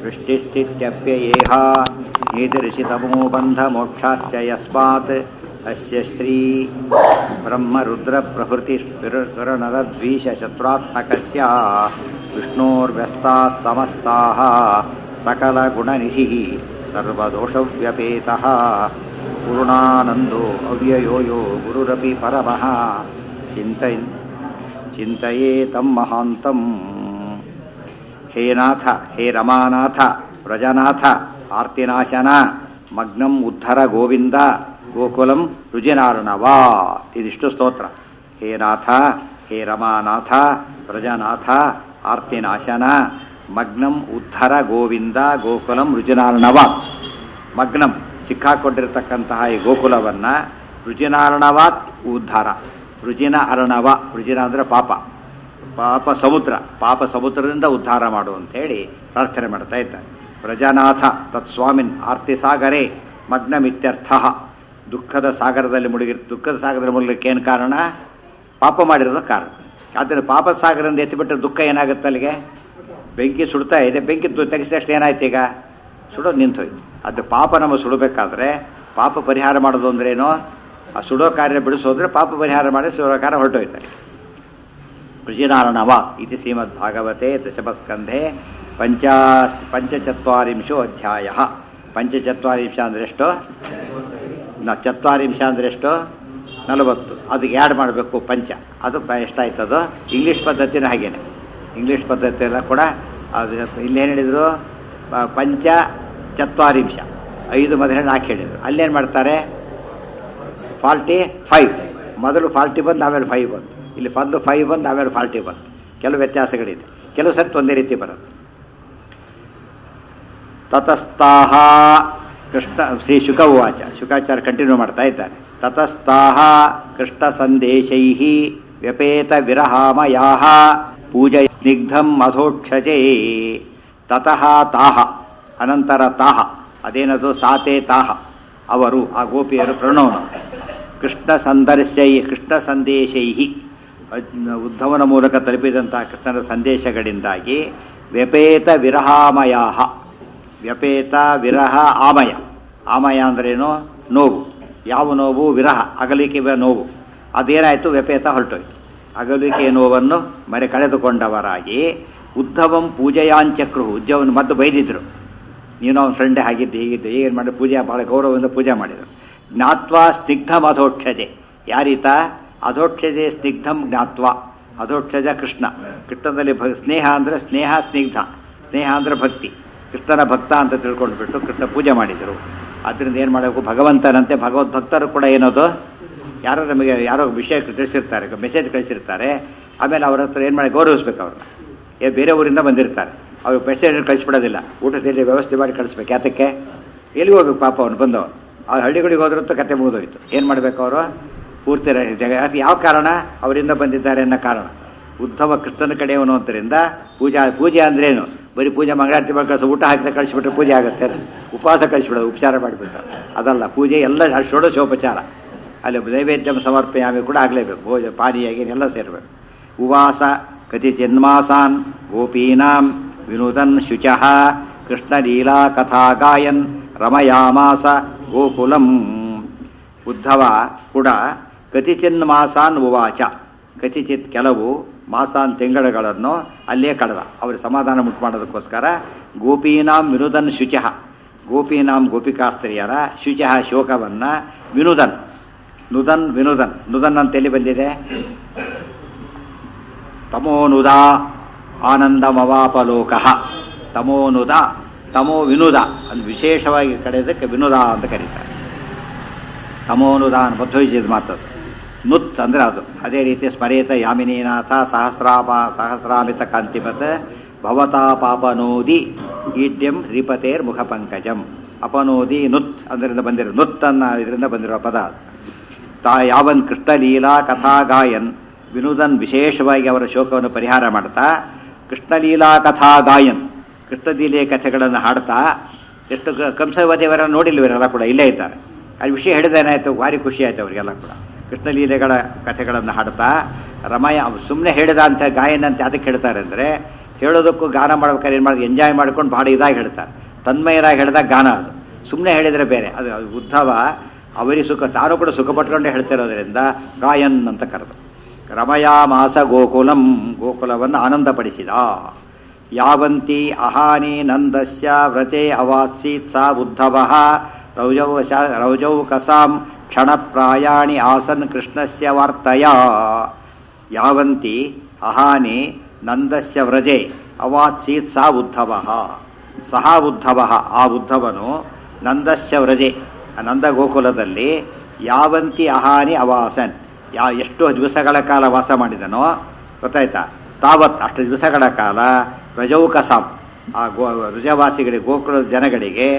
सृष्टिस्थित्यप्ययेह नीतिरिषितमो बन्धमोक्षाश्च यस्मात् अस्य श्री ब्रह्मरुद्रप्रभृतिस्फुरणरद्वीषशत्रुरात्मकस्य विष्णोर्व्यस्ताः समस्ताः सकलगुणनिधिः सर्वदोषव्यपेतः पूर्णानन्दो अव्ययो यो गुरुरपि परमः चिन्तयन् ಚಿಂತೆಯೇ ತಮ್ಮ ಮಹಾಂತಂ ಹೇ ನಾಥ ಹೇ ರಮಾನಾಥ ವ್ರಜನಾಥ ಆರ್ತಿನಾಶನ ಮಗ್ನಂ ಉದ್ಧರ ಗೋವಿಂದ ಗೋಕುಲಂ ರುಜಿನಾರ್ಣವಾ ಇದಿಷ್ಟು ಸ್ತೋತ್ರ ಹೇ ನಾಥ ಹೇ ರಮಾನಾಥ ವ್ರಜನಾಥ ಆರ್ತಿನಾಶನ ಮಗ್ನಂ ಉದ್ಧರ ಗೋವಿಂದ ಗೋಕುಲಂ ರುಜಿನಾರ್ಣವ ಮಗ್ನಂ ಸಿಕ್ಕಾಕೊಂಡಿರತಕ್ಕಂತಹ ಈ ಗೋಕುಲವನ್ನು ರುಜಿನಾರ್ಣವಾತ್ ಉದ್ಧಾರ ರುಜಿನ ಅರ್ಣವ ರುಜಿನ ಅಂದರೆ ಪಾಪ ಪಾಪ ಸಮುದ್ರ ಪಾಪ ಸಮುದ್ರದಿಂದ ಉದ್ಧಾರ ಮಾಡು ಅಂತೇಳಿ ಪ್ರಾರ್ಥನೆ ಮಾಡ್ತಾ ಇದ್ದಾರೆ ಪ್ರಜಾನಾಥ ತತ್ಸ್ವಾಮಿನ್ ಆರ್ತಿ ಸಾಗರೇ ಮಗ್ನಮಿತ್ಯರ್ಥ ದುಃಖದ ಸಾಗರದಲ್ಲಿ ಮುಳುಗಿ ದುಃಖದ ಸಾಗರದಲ್ಲಿ ಮುಳುಗಲಿಕ್ಕೆ ಏನು ಕಾರಣ ಪಾಪ ಮಾಡಿರೋದು ಕಾರಣ ಆದರೆ ಪಾಪ ಸಾಗರದಿಂದ ಎತ್ತಿಬಿಟ್ರೆ ದುಃಖ ಏನಾಗುತ್ತೆ ಅಲ್ಲಿಗೆ ಬೆಂಕಿ ಸುಡ್ತಾ ಇದೆ ಬೆಂಕಿ ತೆಗೆಸಿದಷ್ಟು ಏನಾಯ್ತು ಈಗ ಸುಡೋದು ನಿಂತೋಯ್ತು ಅದು ಪಾಪ ನಮ್ಮ ಸುಡಬೇಕಾದ್ರೆ ಪಾಪ ಪರಿಹಾರ ಮಾಡೋದು ಅಂದ್ರೇನು ಆ ಸುಡೋ ಕಾರ್ಯ ಬಿಡಿಸೋದ್ರೆ ಪಾಪ ಪರಿಹಾರ ಮಾಡಿ ಸುಡೋ ಕಾರ್ಯ ಹೊರಟೋಯ್ತಾರೆ ಋಷಿನಾರಣವ ಇತಿ ಶ್ರೀಮದ್ ಭಾಗವತೆ ದಶಮಸ್ಕಂಧೆ ಪಂಚ ಪಂಚಚತ್ವರಿಂಶೋ ಅಧ್ಯಾಯ ಪಂಚಚತ್ವರಿಂಶ ಅಂದ್ರೆ ಎಷ್ಟು ನ ಚತ್ವರಿಂಶ ಅಂದ್ರೆ ಎಷ್ಟು ನಲವತ್ತು ಅದಕ್ಕೆ ಆ್ಯಡ್ ಮಾಡಬೇಕು ಪಂಚ ಅದು ಎಷ್ಟಾಯ್ತದು ಇಂಗ್ಲೀಷ್ ಪದ್ಧತಿನೂ ಹಾಗೇನೆ ಇಂಗ್ಲೀಷ್ ಪದ್ಧತಿ ಎಲ್ಲ ಕೂಡ ಅದು ಇಲ್ಲೇನು ಹೇಳಿದರು ಪಂಚ ಚತ್ವರಿಂಶ ಐದು ಮೊದಲೇ ನಾಲ್ಕು ಹೇಳಿದರು ಅಲ್ಲೇನು ಮಾಡ್ತಾರೆ ಫಾಲ್ಟಿ ಫೈವ್ ಮೊದಲು ಫಾಲ್ಟಿ ಬಂದು ಆಮೇಲೆ ಫೈವ್ ಬಂತು ಇಲ್ಲಿ ಫಂದು ಫೈವ್ ಬಂದು ಆಮೇಲೆ ಫಾಲ್ಟಿ ಬಂತು ಕೆಲವು ವ್ಯತ್ಯಾಸಗಳಿದೆ ಕೆಲವು ಸರ್ತಿ ಒಂದೇ ರೀತಿ ಬರುತ್ತೆ ತತಸ್ತಾಹ ಕೃಷ್ಣ ಶ್ರೀ ಶುಕ ಉವಾಚ ಶುಕಾಚಾರ್ಯ ಕಂಟಿನ್ಯೂ ಮಾಡ್ತಾ ಇದ್ದಾರೆ ತತಸ್ತಾಹ ಕೃಷ್ಣ ಸಂದೇಶೈ ವ್ಯಪೇತ ವಿರಹಾಮಯಾ ಪೂಜೆ ಸ್ನಿಗ್ಧಂ ಮಧೋಕ್ಷಜೇ ತತಃ ತಾಹ ಅನಂತರ ತಾಹ ಅದೇನದು ಸಾತೆ ತಾಹ ಅವರು ಆ ಗೋಪಿಯರು ಪ್ರಣೋನ ಕೃಷ್ಣ ಸಂದರ್ಶೈ ಕೃಷ್ಣ ಸಂದೇಶೈ ಉದ್ಧವನ ಮೂಲಕ ತಲುಪಿದಂತಹ ಕೃಷ್ಣನ ಸಂದೇಶಗಳಿಂದಾಗಿ ವ್ಯಪೇತ ವಿರಹಾಮಯ ವ್ಯಪೇತ ವಿರಹ ಆಮಯ ಆಮಯ ಅಂದ್ರೇನು ನೋವು ಯಾವ ನೋವು ವಿರಹ ಅಗಲಿಕೆ ನೋವು ಅದೇನಾಯಿತು ವ್ಯಪೇತ ಹೊರಟೋಯ್ತು ಅಗಲಿಕೆ ನೋವನ್ನು ಮರೆ ಕಳೆದುಕೊಂಡವರಾಗಿ ಉದ್ಧವಂ ಪೂಜೆಯಾಂಚಕ್ರು ಉದ್ಧವನ ಮದ್ದು ಬೈದಿದ್ರು ನೀನು ಅವನ ಫ್ರೆಂಡೇ ಆಗಿದ್ದೆ ಹೀಗಿದ್ದೆ ಏನು ಮಾಡಿ ಪೂಜೆ ಭಾಳ ಗೌರವದಿಂದ ಪೂಜೆ ಮಾಡಿದರು ಜ್ಞಾತ್ವ ಸ್ನಿಗ್ಧಂ ಅಧೋಕ್ಷಜೆ ಯಾರೀತ ಅಧೋಕ್ಷಜೆ ಸ್ನಿಗ್ಧಂ ಜ್ಞಾತ್ವ ಅಧೋಕ್ಷಜ ಕೃಷ್ಣ ಕೃಷ್ಣದಲ್ಲಿ ಭ ಸ್ನೇಹ ಅಂದರೆ ಸ್ನೇಹ ಸ್ನಿಗ್ಧ ಸ್ನೇಹ ಅಂದರೆ ಭಕ್ತಿ ಕೃಷ್ಣನ ಭಕ್ತ ಅಂತ ತಿಳ್ಕೊಂಡ್ಬಿಟ್ಟು ಕೃಷ್ಣ ಪೂಜೆ ಮಾಡಿದರು ಅದರಿಂದ ಏನು ಮಾಡಬೇಕು ಭಗವಂತನಂತೆ ಭಗವದ್ ಭಕ್ತರು ಕೂಡ ಏನದು ಯಾರೋ ನಮಗೆ ಯಾರೋ ವಿಷಯ ತಿಳಿಸಿರ್ತಾರೆ ಮೆಸೇಜ್ ಕಳಿಸಿರ್ತಾರೆ ಆಮೇಲೆ ಅವ್ರ ಹತ್ರ ಏನು ಮಾಡಿ ಗೌರವಿಸ್ಬೇಕು ಅವ್ರನ್ನ ಏ ಬೇರೆ ಊರಿಂದ ಬಂದಿರ್ತಾರೆ ಅವ್ರು ಮೆಸೇಜ್ ಕಳಿಸ್ಬಿಡೋದಿಲ್ಲ ಊಟದಲ್ಲಿ ವ್ಯವಸ್ಥೆ ಮಾಡಿ ಕಳಿಸ್ಬೇಕು ಯಾತಕ್ಕೆ ಎಲ್ಲಿ ಹೋಗ್ಬೇಕು ಪಾಪ ಅವನು ಬಂದವನು ಅವ್ರು ಹಳ್ಳಿಗಳಿಗೆ ಹೋದ್ರಂತೂ ಕತೆ ಮುಗಿದೋಯ್ತು ಏನು ಮಾಡಬೇಕು ಅವರು ಪೂರ್ತಿ ಯಾವ ಕಾರಣ ಅವರಿಂದ ಬಂದಿದ್ದಾರೆ ಅನ್ನೋ ಕಾರಣ ಉದ್ಧವ ಕೃಷ್ಣನ ಕಡೆಯವನು ಅಂತರಿಂದ ಪೂಜಾ ಪೂಜೆ ಅಂದ್ರೇನು ಬರೀ ಪೂಜೆ ಮಂಗಳಾರತಿ ಮಾಡಿ ಕಳಿಸೋ ಊಟ ಹಾಕಿದ ಕಳಿಸ್ಬಿಟ್ರೆ ಪೂಜೆ ಆಗುತ್ತೆ ಉಪವಾಸ ಕಳಿಸ್ಬಿಡೋದು ಉಪಚಾರ ಮಾಡಿಬಿಟ್ಟು ಅದಲ್ಲ ಪೂಜೆ ಎಲ್ಲ ಷೋಡಶೋಪಚಾರ ಅಲ್ಲಿ ನೈವೇದ್ಯಂ ಸಮರ್ಪಯಾಮಿ ಕೂಡ ಆಗಲೇಬೇಕು ಭೋಜ ಪಾನೀಯಾಗಿ ಎಲ್ಲ ಸೇರಬೇಕು ಉವಾಸ ಕತಿ ಜನ್ಮಾಸಾನ್ ಗೋಪೀನಾಂ ವಿನೂತನ್ ಶುಚಃ ಕೃಷ್ಣಲೀಲಾ ಕಥಾ ಗಾಯನ್ ರಮಯಾಮಾಸ ಗೋಕುಲಂ ಉದ್ಧವ ಕೂಡ ಕತಿಚಿನ್ ಮಾಸಾನ್ ಉವಾಚ ಕತಿಚಿತ್ ಕೆಲವು ಮಾಸಾನ್ ತಿಂಗಳುಗಳನ್ನು ಅಲ್ಲೇ ಕಳೆದ ಅವರು ಸಮಾಧಾನ ಮುಟ್ಟು ಮಾಡೋದಕ್ಕೋಸ್ಕರ ಗೋಪೀನಾಂ ವಿನುದನ್ ಶುಚಃ ಗೋಪೀನಾಂ ಗೋಪಿಕಾಸ್ತ್ರೀಯರ ಶುಚಃ ಶೋಕವನ್ನು ವಿನುದನ್ ನುದನ್ ವಿನುದನ್ ನುದನ್ ಅಂತ ಎಲ್ಲಿ ಬಂದಿದೆ ತಮೋನುದ ಆನಂದಮವಾಪಲೋಕ ತಮೋನುದ ತಮೋ ವಿನುದ ಅದು ವಿಶೇಷವಾಗಿ ಕಡೆಯೋದಕ್ಕೆ ವಿನುದ ಅಂತ ಕರೀತಾರೆ ತಮೋನುದ ಮಧ್ವೈಜಿದ ಮಾತದು ನುತ್ ಅಂದರೆ ಅದು ಅದೇ ರೀತಿ ಸ್ಮರೇತ ಯಾಮಿನೀನಾಥ ಸಹಸ್ರಾಪ ಸಹಸ್ರಾಮಿತ ಕಾಂತಿಮತ್ ಭವತಾ ಪಾಪನೋದಿ ಈಡ್ಯಂ ಶ್ರೀಪತೇರ್ ಮುಖ ಪಂಕಜಂ ಅಪನೋದಿ ನುತ್ ಅದರಿಂದ ಬಂದಿರೋ ನುತ್ ಅನ್ನ ಇದರಿಂದ ಬಂದಿರೋ ಪದ ತಾ ಯಾವನ್ ಕೃಷ್ಣಲೀಲಾ ಕಥಾ ಗಾಯನ್ ವಿನೂದನ್ ವಿಶೇಷವಾಗಿ ಅವರ ಶೋಕವನ್ನು ಪರಿಹಾರ ಮಾಡ್ತಾ ಕೃಷ್ಣಲೀಲಾ ಕಥಾ ಗಾಯನ್ ಕೃಷ್ಣಲೀಲೆಯ ಕಥೆಗಳನ್ನು ಹಾಡ್ತಾ ಎಷ್ಟು ಕಂಸವದೇವರನ್ನು ನೋಡಿಲ್ಲ ಇವರೆಲ್ಲ ಕೂಡ ಇಲ್ಲೇ ಇದ್ದಾರೆ ಅಲ್ಲಿ ವಿಷಯ ಹೇಳಿದೇನಾಯ್ತು ಭಾರಿ ಖುಷಿ ಆಯ್ತು ಅವರಿಗೆಲ್ಲ ಕೂಡ ಕೃಷ್ಣಲೀಲೆಗಳ ಕಥೆಗಳನ್ನು ಹಾಡ್ತಾ ರಮಯ ಸುಮ್ಮನೆ ಹೇಳಿದ ಅಂತ ಗಾಯನ ಅಂತ ಅದಕ್ಕೆ ಹೇಳ್ತಾರೆ ಅಂದರೆ ಹೇಳೋದಕ್ಕೂ ಗಾನ ಮಾಡ್ಬೇಕಾದ್ರೆ ಏನು ಮಾಡೋದು ಎಂಜಾಯ್ ಮಾಡ್ಕೊಂಡು ಭಾಳ ಇದಾಗಿ ಹೇಳ್ತಾರೆ ತನ್ಮಯರಾಗಿ ಹೇಳಿದಾಗ ಗಾನ ಅದು ಸುಮ್ಮನೆ ಹೇಳಿದರೆ ಬೇರೆ ಅದು ಅದು ಉದ್ಧವ ಅವರಿಗೆ ಸುಖ ತಾನು ಕೂಡ ಸುಖ ಪಟ್ಕೊಂಡೇ ಹೇಳ್ತಿರೋದ್ರಿಂದ ಗಾಯನ್ ಅಂತ ಕರೆದು ರಮಯಾ ಮಾಸ ಗೋಕುಲಂ ಗೋಕುಲವನ್ನು ಆನಂದಪಡಿಸಿದ ಯಾವಂತಿ ಅಹಾನಿ ನಂದಸ್ಯ ವ್ರತೆ ಅವಾತ್ಸೀತ್ ಸಾ ಉದ್ಧವ ರೌಜೌಶ ರೌಜೌಕಸಾಂ ಕ್ಷಣಪ್ರಾಯಾಣಿ ಆಸನ್ ಕೃಷ್ಣಸ್ಯ ವಾರ್ತಯ ಯಾವಂತಿ ಅಹಾನಿ ನಂದಸ್ಯ ವ್ರಜೆ ಅವಾತ್ಸೀತ್ ಸಾ ಉದ್ಧವ ಸಹ ಉದ್ಧವ ಆ ಉದ್ಧವನು ನಂದಸ್ಯ ವ್ರಜೆ ಆ ನಂದ ಗೋಕುಲದಲ್ಲಿ ಯಾವಂತಿ ಅಹಾನಿ ಅವಾಸನ್ ಯಾ ಎಷ್ಟು ದಿವಸಗಳ ಕಾಲ ವಾಸ ಮಾಡಿದನೋ ಗೊತ್ತಾಯ್ತಾ ತಾವತ್ ಅಷ್ಟು ದಿವಸಗಳ ಕಾಲ ರಜೌಕಸಾಂ ಆ ಗೋ ರುಜವಾಸಿಗಳಿಗೆ ಗೋಕುಲದ ಜನಗಳಿಗೆ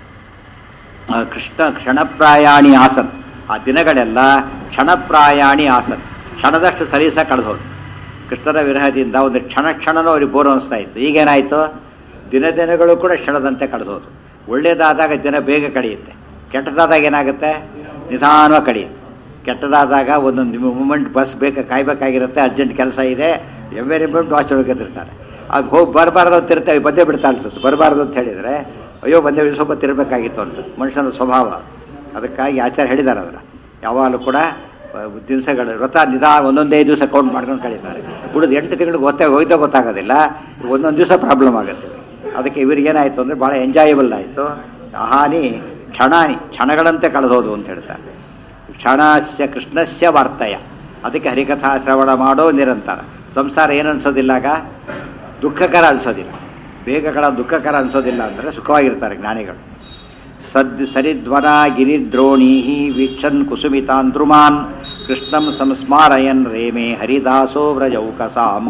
ಆ ಕೃಷ್ಣ ಕ್ಷಣಪ್ರಾಯಾಣಿ ಆಸನ್ ಆ ದಿನಗಳೆಲ್ಲ ಕ್ಷಣಪ್ರಾಯಾಣಿ ಆಸನ್ ಕ್ಷಣದಷ್ಟು ಸಲೀಸ ಕಳೆದೋದು ಕೃಷ್ಣನ ವಿರಹದಿಂದ ಒಂದು ಕ್ಷಣ ಕ್ಷಣನೂ ಅವ್ರಿಗೆ ಬೋರು ಅನಿಸ್ತಾ ಇತ್ತು ಈಗೇನಾಯಿತು ದಿನ ದಿನಗಳು ಕೂಡ ಕ್ಷಣದಂತೆ ಕಳೆದೋದು ಒಳ್ಳೇದಾದಾಗ ದಿನ ಬೇಗ ಕಳೆಯುತ್ತೆ ಕೆಟ್ಟದಾದಾಗ ಏನಾಗುತ್ತೆ ನಿಧಾನವಾಗಿ ಕಳೆಯುತ್ತೆ ಕೆಟ್ಟದಾದಾಗ ಒಂದೊಂದು ಮೂಮೆಂಟ್ ಬಸ್ ಬೇಕು ಕಾಯ್ಬೇಕಾಗಿರುತ್ತೆ ಅರ್ಜೆಂಟ್ ಕೆಲಸ ಇದೆ ಎವ್ರಿ ಮೂಮೆಂಟ್ ವಾಚ್ ಒಳಗಿರ್ತಾರೆ ಅದು ಹೋಗಿ ಬರಬಾರ್ದು ಅಂತ ಇರ್ತೇವೆ ಬಂದೇ ಬಿಡ್ತಾ ಅನ್ಸುತ್ತೆ ಬರಬಾರ್ದು ಅಂತ ಹೇಳಿದರೆ ಅಯ್ಯೋ ಬಂದೇ ಸ್ವಲ್ಪ ತಿರ್ಬೇಕಾಗಿತ್ತು ಅನ್ಸುತ್ತೆ ಮನುಷ್ಯನ ಸ್ವಭಾವ ಅದಕ್ಕಾಗಿ ಆಚಾರ ಹೇಳಿದ್ದಾರೆ ಅದರ ಯಾವಾಗಲೂ ಕೂಡ ದಿವಸಗಳು ವ್ರತ ನಿಧಾ ಒಂದೊಂದೇ ದಿವಸ ಕೌಂಟ್ ಮಾಡ್ಕೊಂಡು ಕಳೀತಾರೆ ಉಳಿದು ಎಂಟು ತಿಂಗಳಿಗೆ ಗೊತ್ತೇ ಹೋಯ್ತಾ ಗೊತ್ತಾಗೋದಿಲ್ಲ ಒಂದೊಂದು ದಿವಸ ಪ್ರಾಬ್ಲಮ್ ಆಗುತ್ತೆ ಅದಕ್ಕೆ ಇವ್ರಿಗೇನಾಯಿತು ಅಂದರೆ ಭಾಳ ಎಂಜಾಯಬಲ್ ಆಯಿತು ಹಾನಿ ಕ್ಷಣಾನಿ ಕ್ಷಣಗಳಂತೆ ಕಳೆದೋದು ಅಂತ ಹೇಳ್ತಾರೆ ಕ್ಷಣಸ್ಯ ಕೃಷ್ಣಸ್ಯ ವಾರ್ತಯ ಅದಕ್ಕೆ ಹರಿಕಥಾ ಶ್ರವಣ ಮಾಡೋ ನಿರಂತರ ಸಂಸಾರ ಏನು ಅನ್ಸೋದಿಲ್ಲಾಗ ದುಃಖಕರ ಅನ್ಸೋದಿಲ್ಲ ಬೇಗಗಳ ದುಃಖಕರ ಅನ್ಸೋದಿಲ್ಲ ಅಂದರೆ ಸುಖವಾಗಿರ್ತಾರೆ ಜ್ಞಾನಿಗಳು ಸದ್ ಸರಿಧ್ವನ ಗಿರಿದ್ರೋಣೀ ವೀಕ್ಷನ್ ಕುಸುಮಿತಾಂಧ್ರುಮಾನ್ ಕೃಷ್ಣಂ ಸಂಸ್ಮಾರಯನ್ ರೇಮೆ ಹರಿದಾಸೋ ವ್ರಜೌಕಸಾಂ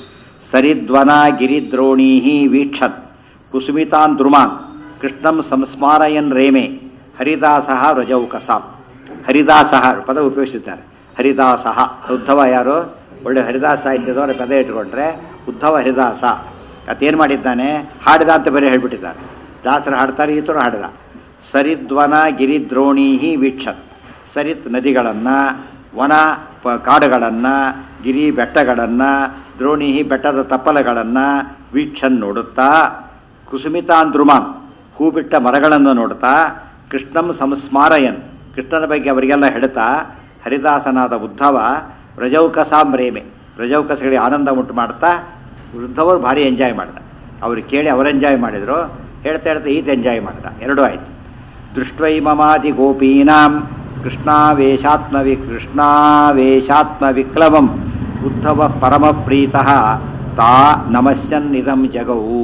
ಸರಿಧ್ವನ ಗಿರಿದ್ರೋಣೀ ವೀಕ್ಷನ್ ಕುಸುಮಿತಾಂಧ್ರುಮಾನ್ ಕೃಷ್ಣಂ ಸಂಸ್ಮಾರಯನ್ ರೇಮೆ ಹರಿದಾಸ ವ್ರಜೌಕಸಾಂ ಹರಿದಾಸ ಪದ ಉಪಯೋಗಿಸಿದ್ದಾರೆ ಹರಿದಾಸ ಉದ್ಧವ ಯಾರು ಒಳ್ಳೆ ಹರಿದಾಸ ಸಾಹಿತ್ಯದವರ ಪದ ಇಟ್ಕೊಂಡ್ರೆ ಉದ್ಧವ ಹರಿದಾಸ ಅದೇನು ಮಾಡಿದ್ದಾನೆ ಹಾಡಿದ ಅಂತ ಬೇರೆ ಹೇಳ್ಬಿಟ್ಟಿದ್ದಾರೆ ದಾಸರು ಹಾಡ್ತಾರೆ ಈತರು ಹಾಡಿದ ಸರಿದ್ವನ ಗಿರಿದ್ರೋಣೀಹಿ ವೀಕ್ಷತ್ ಸರಿತ್ ನದಿಗಳನ್ನು ವನ ಪ ಕಾಡುಗಳನ್ನು ಗಿರಿ ಬೆಟ್ಟಗಳನ್ನು ದ್ರೋಣಿಹಿ ಬೆಟ್ಟದ ತಪ್ಪಲಗಳನ್ನು ವೀಕ್ಷನ್ ನೋಡುತ್ತಾ ಕುಸುಮಿತಾಂಧ್ರುಮಾನ್ ಹೂ ಬಿಟ್ಟ ಮರಗಳನ್ನು ನೋಡುತ್ತಾ ಕೃಷ್ಣಂ ಸಂಸ್ಮಾರಯನ್ ಕೃಷ್ಣನ ಬಗ್ಗೆ ಅವರಿಗೆಲ್ಲ ಹೇಳ್ತಾ ಹರಿದಾಸನಾದ ಉದ್ಧವ ರಜೌಕಸಾಂ ರೇಮೆ ರಜೌಕಸಗಳಿಗೆ ಆನಂದ ಉಂಟು ಮಾಡ್ತಾ ವೃದ್ಧವರು ಭಾರಿ ಎಂಜಾಯ್ ಮಾಡ್ದ ಅವ್ರು ಕೇಳಿ ಅವ್ರು ಎಂಜಾಯ್ ಮಾಡಿದ್ರು ಹೇಳ್ತಾ ಹೇಳ್ತಾ ಈತ ಎಂಜಾಯ್ ಮಾಡ್ದ ಎರಡೂ ಆಯ್ತು ದೃಷ್ಟ್ವೈ ಮಮಾದಿ ಗೋಪೀನಾಂ ಕೃಷ್ಣಾವೇಶಾತ್ಮ ವಿ ಕೃಷ್ಣಾವೇಶಾತ್ಮ ವಿಕ್ಲವಂ ಉದ್ಧವ ಪರಮಪ್ರೀತಃ ತಾ ನಮಸ್ಯನ್ನಿದಂ ಜಗವು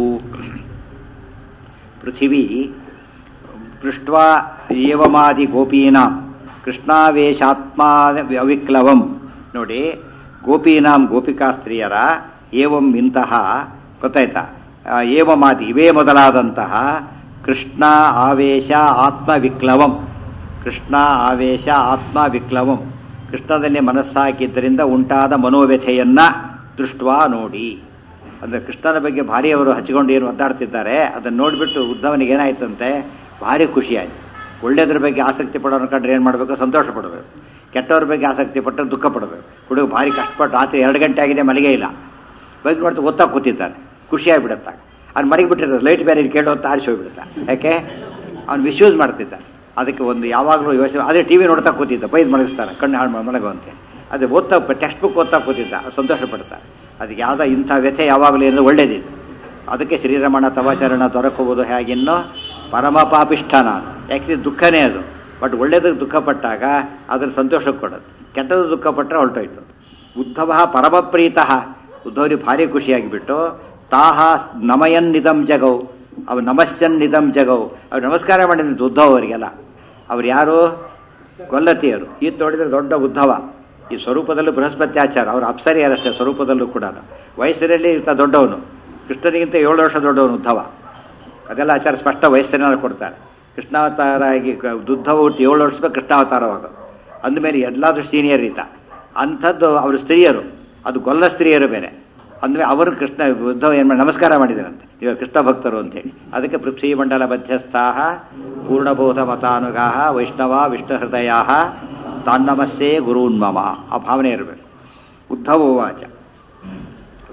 ಪೃಥಿವೀ ಪೃಷ್ಟ್ವಾ ಏವಮಾದಿ ಗೋಪೀನಾಂ ಕೃಷ್ಣಾವೇಶಾತ್ಮ ಅವಿಕ್ಲವಂ ನೋಡಿ ಗೋಪೀನಾಂ ಗೋಪಿಕಾ ಸ್ತ್ರೀಯರ ಏವಂ ಇಂತಹ ಗೊತ್ತಾಯ್ತಾ ಆ, ಏವಮಾದಿ ಇವೇ ಮೊದಲಾದಂತಹ ಕೃಷ್ಣ ಆವೇಶ ಆತ್ಮ ವಿಕ್ಲವಂ ಕೃಷ್ಣ ಆವೇಶ ಆತ್ಮ ವಿಕ್ಲವಂ ಕೃಷ್ಣದಲ್ಲಿ ಮನಸ್ಸಾಕಿದ್ದರಿಂದ ಉಂಟಾದ ಮನೋವ್ಯಥೆಯನ್ನ ದೃಷ್ಟ್ವಾ ನೋಡಿ ಅಂದರೆ ಕೃಷ್ಣನ ಬಗ್ಗೆ ಭಾರಿ ಅವರು ಹಚ್ಚಿಕೊಂಡು ಏನು ಒದ್ದಾಡ್ತಿದ್ದಾರೆ ಅದನ್ನು ನೋಡಿಬಿಟ್ಟು ಉದ್ಧವನಿಗೆ ಏನಾಯ್ತಂತೆ ಭಾರಿ ಖುಷಿ ಆಯ್ತು ಒಳ್ಳೆಯದ್ರ ಬಗ್ಗೆ ಆಸಕ್ತಿ ಪಡೋರು ಕಂಡ್ರೆ ಏನು ಮಾಡಬೇಕು ಸಂತೋಷ ಪಡಬೇಕು ಕೆಟ್ಟವ್ರ ಬಗ್ಗೆ ಆಸಕ್ತಿ ಪಟ್ಟರೆ ದುಃಖ ಪಡಬೇಕು ಹುಡುಗ ಭಾರಿ ಕಷ್ಟಪಟ್ಟು ರಾತ್ರಿ ಎರಡು ಗಂಟೆ ಆಗಿದೆ ಮಲಗೇ ಇಲ್ಲ ಬೈಕ್ ನೋಡ್ತಾ ಓದ್ತಾ ಕೂತಿದ್ದಾನೆ ಖುಷಿಯಾಗಿಬಿಡುತ್ತಾಗ ಅವ್ನು ಮನೆಗೆ ಬಿಟ್ಟಿರ್ತಾರೆ ಲೈಟ್ ಬೇರೆ ಕೇಳೋ ಅಂತ ಆರಿಸಿ ಹೋಗ್ಬಿಡುತ್ತಾ ಯಾಕೆ ಅವ್ನು ಮಿಸ್ಯೂಸ್ ಮಾಡ್ತಿದ್ದ ಅದಕ್ಕೆ ಒಂದು ಯಾವಾಗಲೂ ಯೋಚನೆ ಅದೇ ಟಿ ವಿ ನೋಡ್ತಾ ಕೂತಿದ್ದ ಬೈದು ಮಲಗಿಸ್ತಾರೆ ಕಣ್ಣು ಹಾಳು ಮಾಡಿ ಮಲಗುವಂತೆ ಅದೇ ಓದ್ತಾ ಟೆಕ್ಸ್ಟ್ ಬುಕ್ ಓದ್ತಾ ಕೂತಿದ್ದ ಸಂತೋಷ ಪಡ್ತಾ ಅದಕ್ಕೆ ಯಾವುದೋ ಇಂಥ ವ್ಯಥೆ ಯಾವಾಗಲೂ ಏನು ಒಳ್ಳೇದಿದೆ ಅದಕ್ಕೆ ಶ್ರೀರಮಣ ತವಾಚರಣ ದೊರಕುವುದು ಹೇಗಿನ್ನೋ ಪರಮ ಪಾಪಿಷ್ಠ ನಾನು ಯಾಕೆ ದುಃಖನೇ ಅದು ಬಟ್ ಒಳ್ಳೇದಕ್ಕೆ ದುಃಖ ಪಟ್ಟಾಗ ಅದ್ರ ಸಂತೋಷಕ್ಕೆ ಕೊಡೋದು ಕೆಟ್ಟದ್ದು ದುಃಖ ಪಟ್ಟರೆ ಹೊರಟೋಯ್ತು ಉದ್ಧವ ಪರಮಪ್ರೀತಃ ಉದ್ಧವರಿಗೆ ಭಾರಿ ಖುಷಿಯಾಗಿಬಿಟ್ಟು ತಾಹ ನಮಯನ್ ನಿಧಂ ಜಗೌ ಅವು ನಮಸ್ಯನ್ ನಿಧಂ ಜಗೌ ಅವ್ರು ನಮಸ್ಕಾರ ಮಾಡಿದ್ದು ಉದ್ಧವ ಅವರಿಗೆಲ್ಲ ಅವ್ರು ಯಾರು ಗೊಲ್ಲತಿಯರು ಈತ ನೋಡಿದ್ರೆ ದೊಡ್ಡ ಉದ್ಧವ ಈ ಸ್ವರೂಪದಲ್ಲೂ ಬೃಹಸ್ಪತ್ಯಾಚಾರ ಅವರು ಅಪ್ಸರಿಯರಷ್ಟೇ ಸ್ವರೂಪದಲ್ಲೂ ಕೂಡ ವಯಸ್ಸಿನಲ್ಲಿ ಇಂಥ ದೊಡ್ಡವನು ಕೃಷ್ಣನಿಗಿಂತ ಏಳು ವರ್ಷ ದೊಡ್ಡವನು ಉದ್ಧವ ಅದೆಲ್ಲ ಆಚಾರ ಸ್ಪಷ್ಟ ವಯಸ್ಸಿನಲ್ಲಿ ಕೊಡ್ತಾರೆ ಕೃಷ್ಣಾವತಾರ ಆಗಿ ದುದ್ಧವ ಹುಟ್ಟಿ ಏಳು ವರ್ಷದ ಕೃಷ್ಣಾವತಾರವಾಗ ಅಂದಮೇಲೆ ಎಲ್ಲಾದ್ರೂ ಸೀನಿಯರ್ ಈತ ಅಂಥದ್ದು ಅವರು ಸ್ತ್ರೀಯರು ಅದು ಗೊಲ್ಲ ಸ್ತ್ರೀಯರು ಬೇರೆ ಅಂದ್ರೆ ಅವರು ಕೃಷ್ಣ ಉದ್ಧವ ಏನು ಮಾಡಿ ನಮಸ್ಕಾರ ಮಾಡಿದರಂತೆ ಇವಾಗ ಕೃಷ್ಣ ಭಕ್ತರು ಅಂತೇಳಿ ಅದಕ್ಕೆ ಪೃಥ್ವಿ ಮಂಡಲ ಮಧ್ಯಸ್ಥಾ ಪೂರ್ಣಬೋಧ ಮತಾನುಗಾ ವೈಷ್ಣವ ವಿಷ್ಣು ಹೃದಯ ತಾನ್ನಮಸ್ಸೇ ಗುರೂನ್ಮಮ ಆ ಭಾವನೆ ಇರಬೇಕು ಉದ್ಧವ ವಾಚ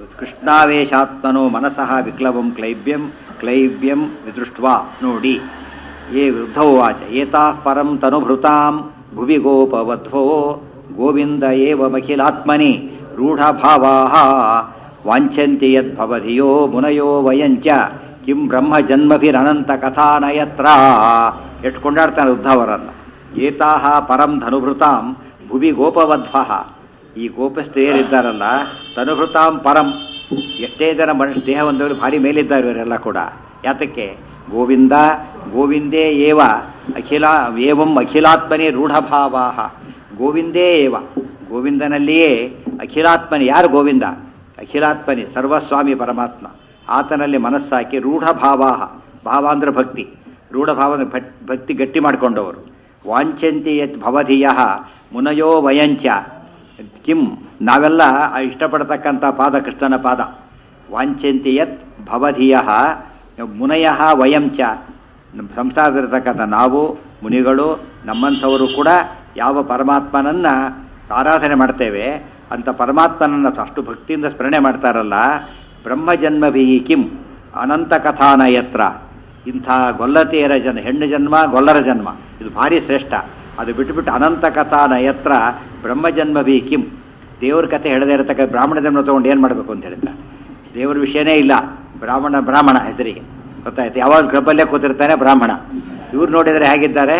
ಕೃಷ್ಣಾವೇಶಾತ್ಮನೋ ಮನಸಃ ವಿಕ್ಲವಂ ಕ್ಲೈಬ್ಯಂ ಕ್ಲೈಬ್ಯಂ ವಿದೃಷ್ಟ್ವಾ ನೋಡಿ ಏ ವೃದ್ಧೋವಾಚ ಏತಾಃ ಪರಂ ತನುಭೃತಾಂ ಭುವಿ ಗೋಪವಧ್ವೋ ಗೋವಿಂದ ಏವಮಖಿಲಾತ್ಮನಿ ರೂಢಭಾವಾಃ ವಾಂಛಂತಿ ಯದ್ಭವಧಿಯೋ ಮುನಯೋ ವಯಂಚ ಕಿಂ ಬ್ರಹ್ಮ ಜನ್ಮಭಿರನಂತ ಕಥಾನಯತ್ರ ಎಷ್ಟು ಕೊಂಡಾಡ್ತಾನೆ ಉದ್ಧವರನ್ನ ಏತಾಹ ಪರಂ ಧನುಭೃತಾಂ ಭುವಿ ಗೋಪವಧ್ವಃ ಈ ಗೋಪಸ್ತ್ರೀಯರಿದ್ದಾರಲ್ಲ ತನುಭೃತಾಂ ಪರಂ ಎಷ್ಟೇ ಜನ ಮನುಷ್ಯ ದೇಹ ಒಂದವರು ಭಾರಿ ಮೇಲಿದ್ದಾರೆ ಇವರೆಲ್ಲ ಕೂಡ ಯಾತಕ್ಕೆ ಗೋವಿಂದ ಗೋವಿಂದೇ ಏವ ಅಖಿಲ ಏವಂ ಅಖಿಲಾತ್ಮನೇ ರೂಢಭಾವಾ ಗೋವಿಂದೇ ಏವ ಗೋವಿಂದನಲ್ಲಿಯೇ ಅಖಿಲಾತ್ಮನಿ ಯಾರು ಗೋವಿಂದ ಅಖಿಲಾತ್ಮನಿ ಸರ್ವಸ್ವಾಮಿ ಪರಮಾತ್ಮ ಆತನಲ್ಲಿ ಮನಸ್ಸಾಕಿ ರೂಢಭಾವ ಭಾವ ಅಂದ್ರೆ ಭಕ್ತಿ ರೂಢಭಾವ ಅಂದ್ರೆ ಭಟ್- ಭಕ್ತಿ ಗಟ್ಟಿ ಮಾಡಿಕೊಂಡವರು ವಾಂಛಂತಿ ಯತ್ ಭವಧಿಯ ಮುನಯೋ ವಯಂಚ ಕಿಂ ನಾವೆಲ್ಲ ಆ ಇಷ್ಟಪಡ್ತಕ್ಕಂಥ ಪಾದ ಕೃಷ್ಣನ ಪಾದ ವಾಂಛಂತಿ ಯತ್ ಭವಧಿಯ ಮುನಯ ವಯಂಚ ನಮ್ಮ ಸಂಸಾರದಲ್ಲಿರ್ತಕ್ಕಂಥ ನಾವು ಮುನಿಗಳು ನಮ್ಮಂಥವರು ಕೂಡ ಯಾವ ಪರಮಾತ್ಮನನ್ನ ಆರಾಧನೆ ಮಾಡ್ತೇವೆ ಅಂತ ಪರಮಾತ್ಮನನ್ನ ಅಷ್ಟು ಭಕ್ತಿಯಿಂದ ಸ್ಮರಣೆ ಮಾಡ್ತಾರಲ್ಲ ಬ್ರಹ್ಮಜನ್ಮಭಿ ಕಿಂ ಅನಂತ ಕಥಾನ ಯತ್ರ ಇಂಥ ಗೊಲ್ಲತೆಯರ ಜನ ಹೆಣ್ಣು ಜನ್ಮ ಗೊಲ್ಲರ ಜನ್ಮ ಇದು ಭಾರಿ ಶ್ರೇಷ್ಠ ಅದು ಬಿಟ್ಟುಬಿಟ್ಟು ಅನಂತ ಕಥಾನ ಯತ್ರ ಬ್ರಹ್ಮಜನ್ಮಭಿ ಕಿಂ ದೇವ್ರ ಕಥೆ ಹೇಳದೇ ಇರತಕ್ಕ ಬ್ರಾಹ್ಮಣ ಜನ್ಮ ತಗೊಂಡು ಏನು ಮಾಡಬೇಕು ಅಂತ ಹೇಳ್ತಾರೆ ದೇವ್ರ ವಿಷಯನೇ ಇಲ್ಲ ಬ್ರಾಹ್ಮಣ ಬ್ರಾಹ್ಮಣ ಹೆಸರಿಗೆ ಗೊತ್ತಾಯ್ತು ಯಾವಾಗ ಗರ್ಭಲ್ಲೇ ಕೂತಿರ್ತಾನೆ ಬ್ರಾಹ್ಮಣ ಇವ್ರು ನೋಡಿದರೆ ಹೇಗಿದ್ದಾರೆ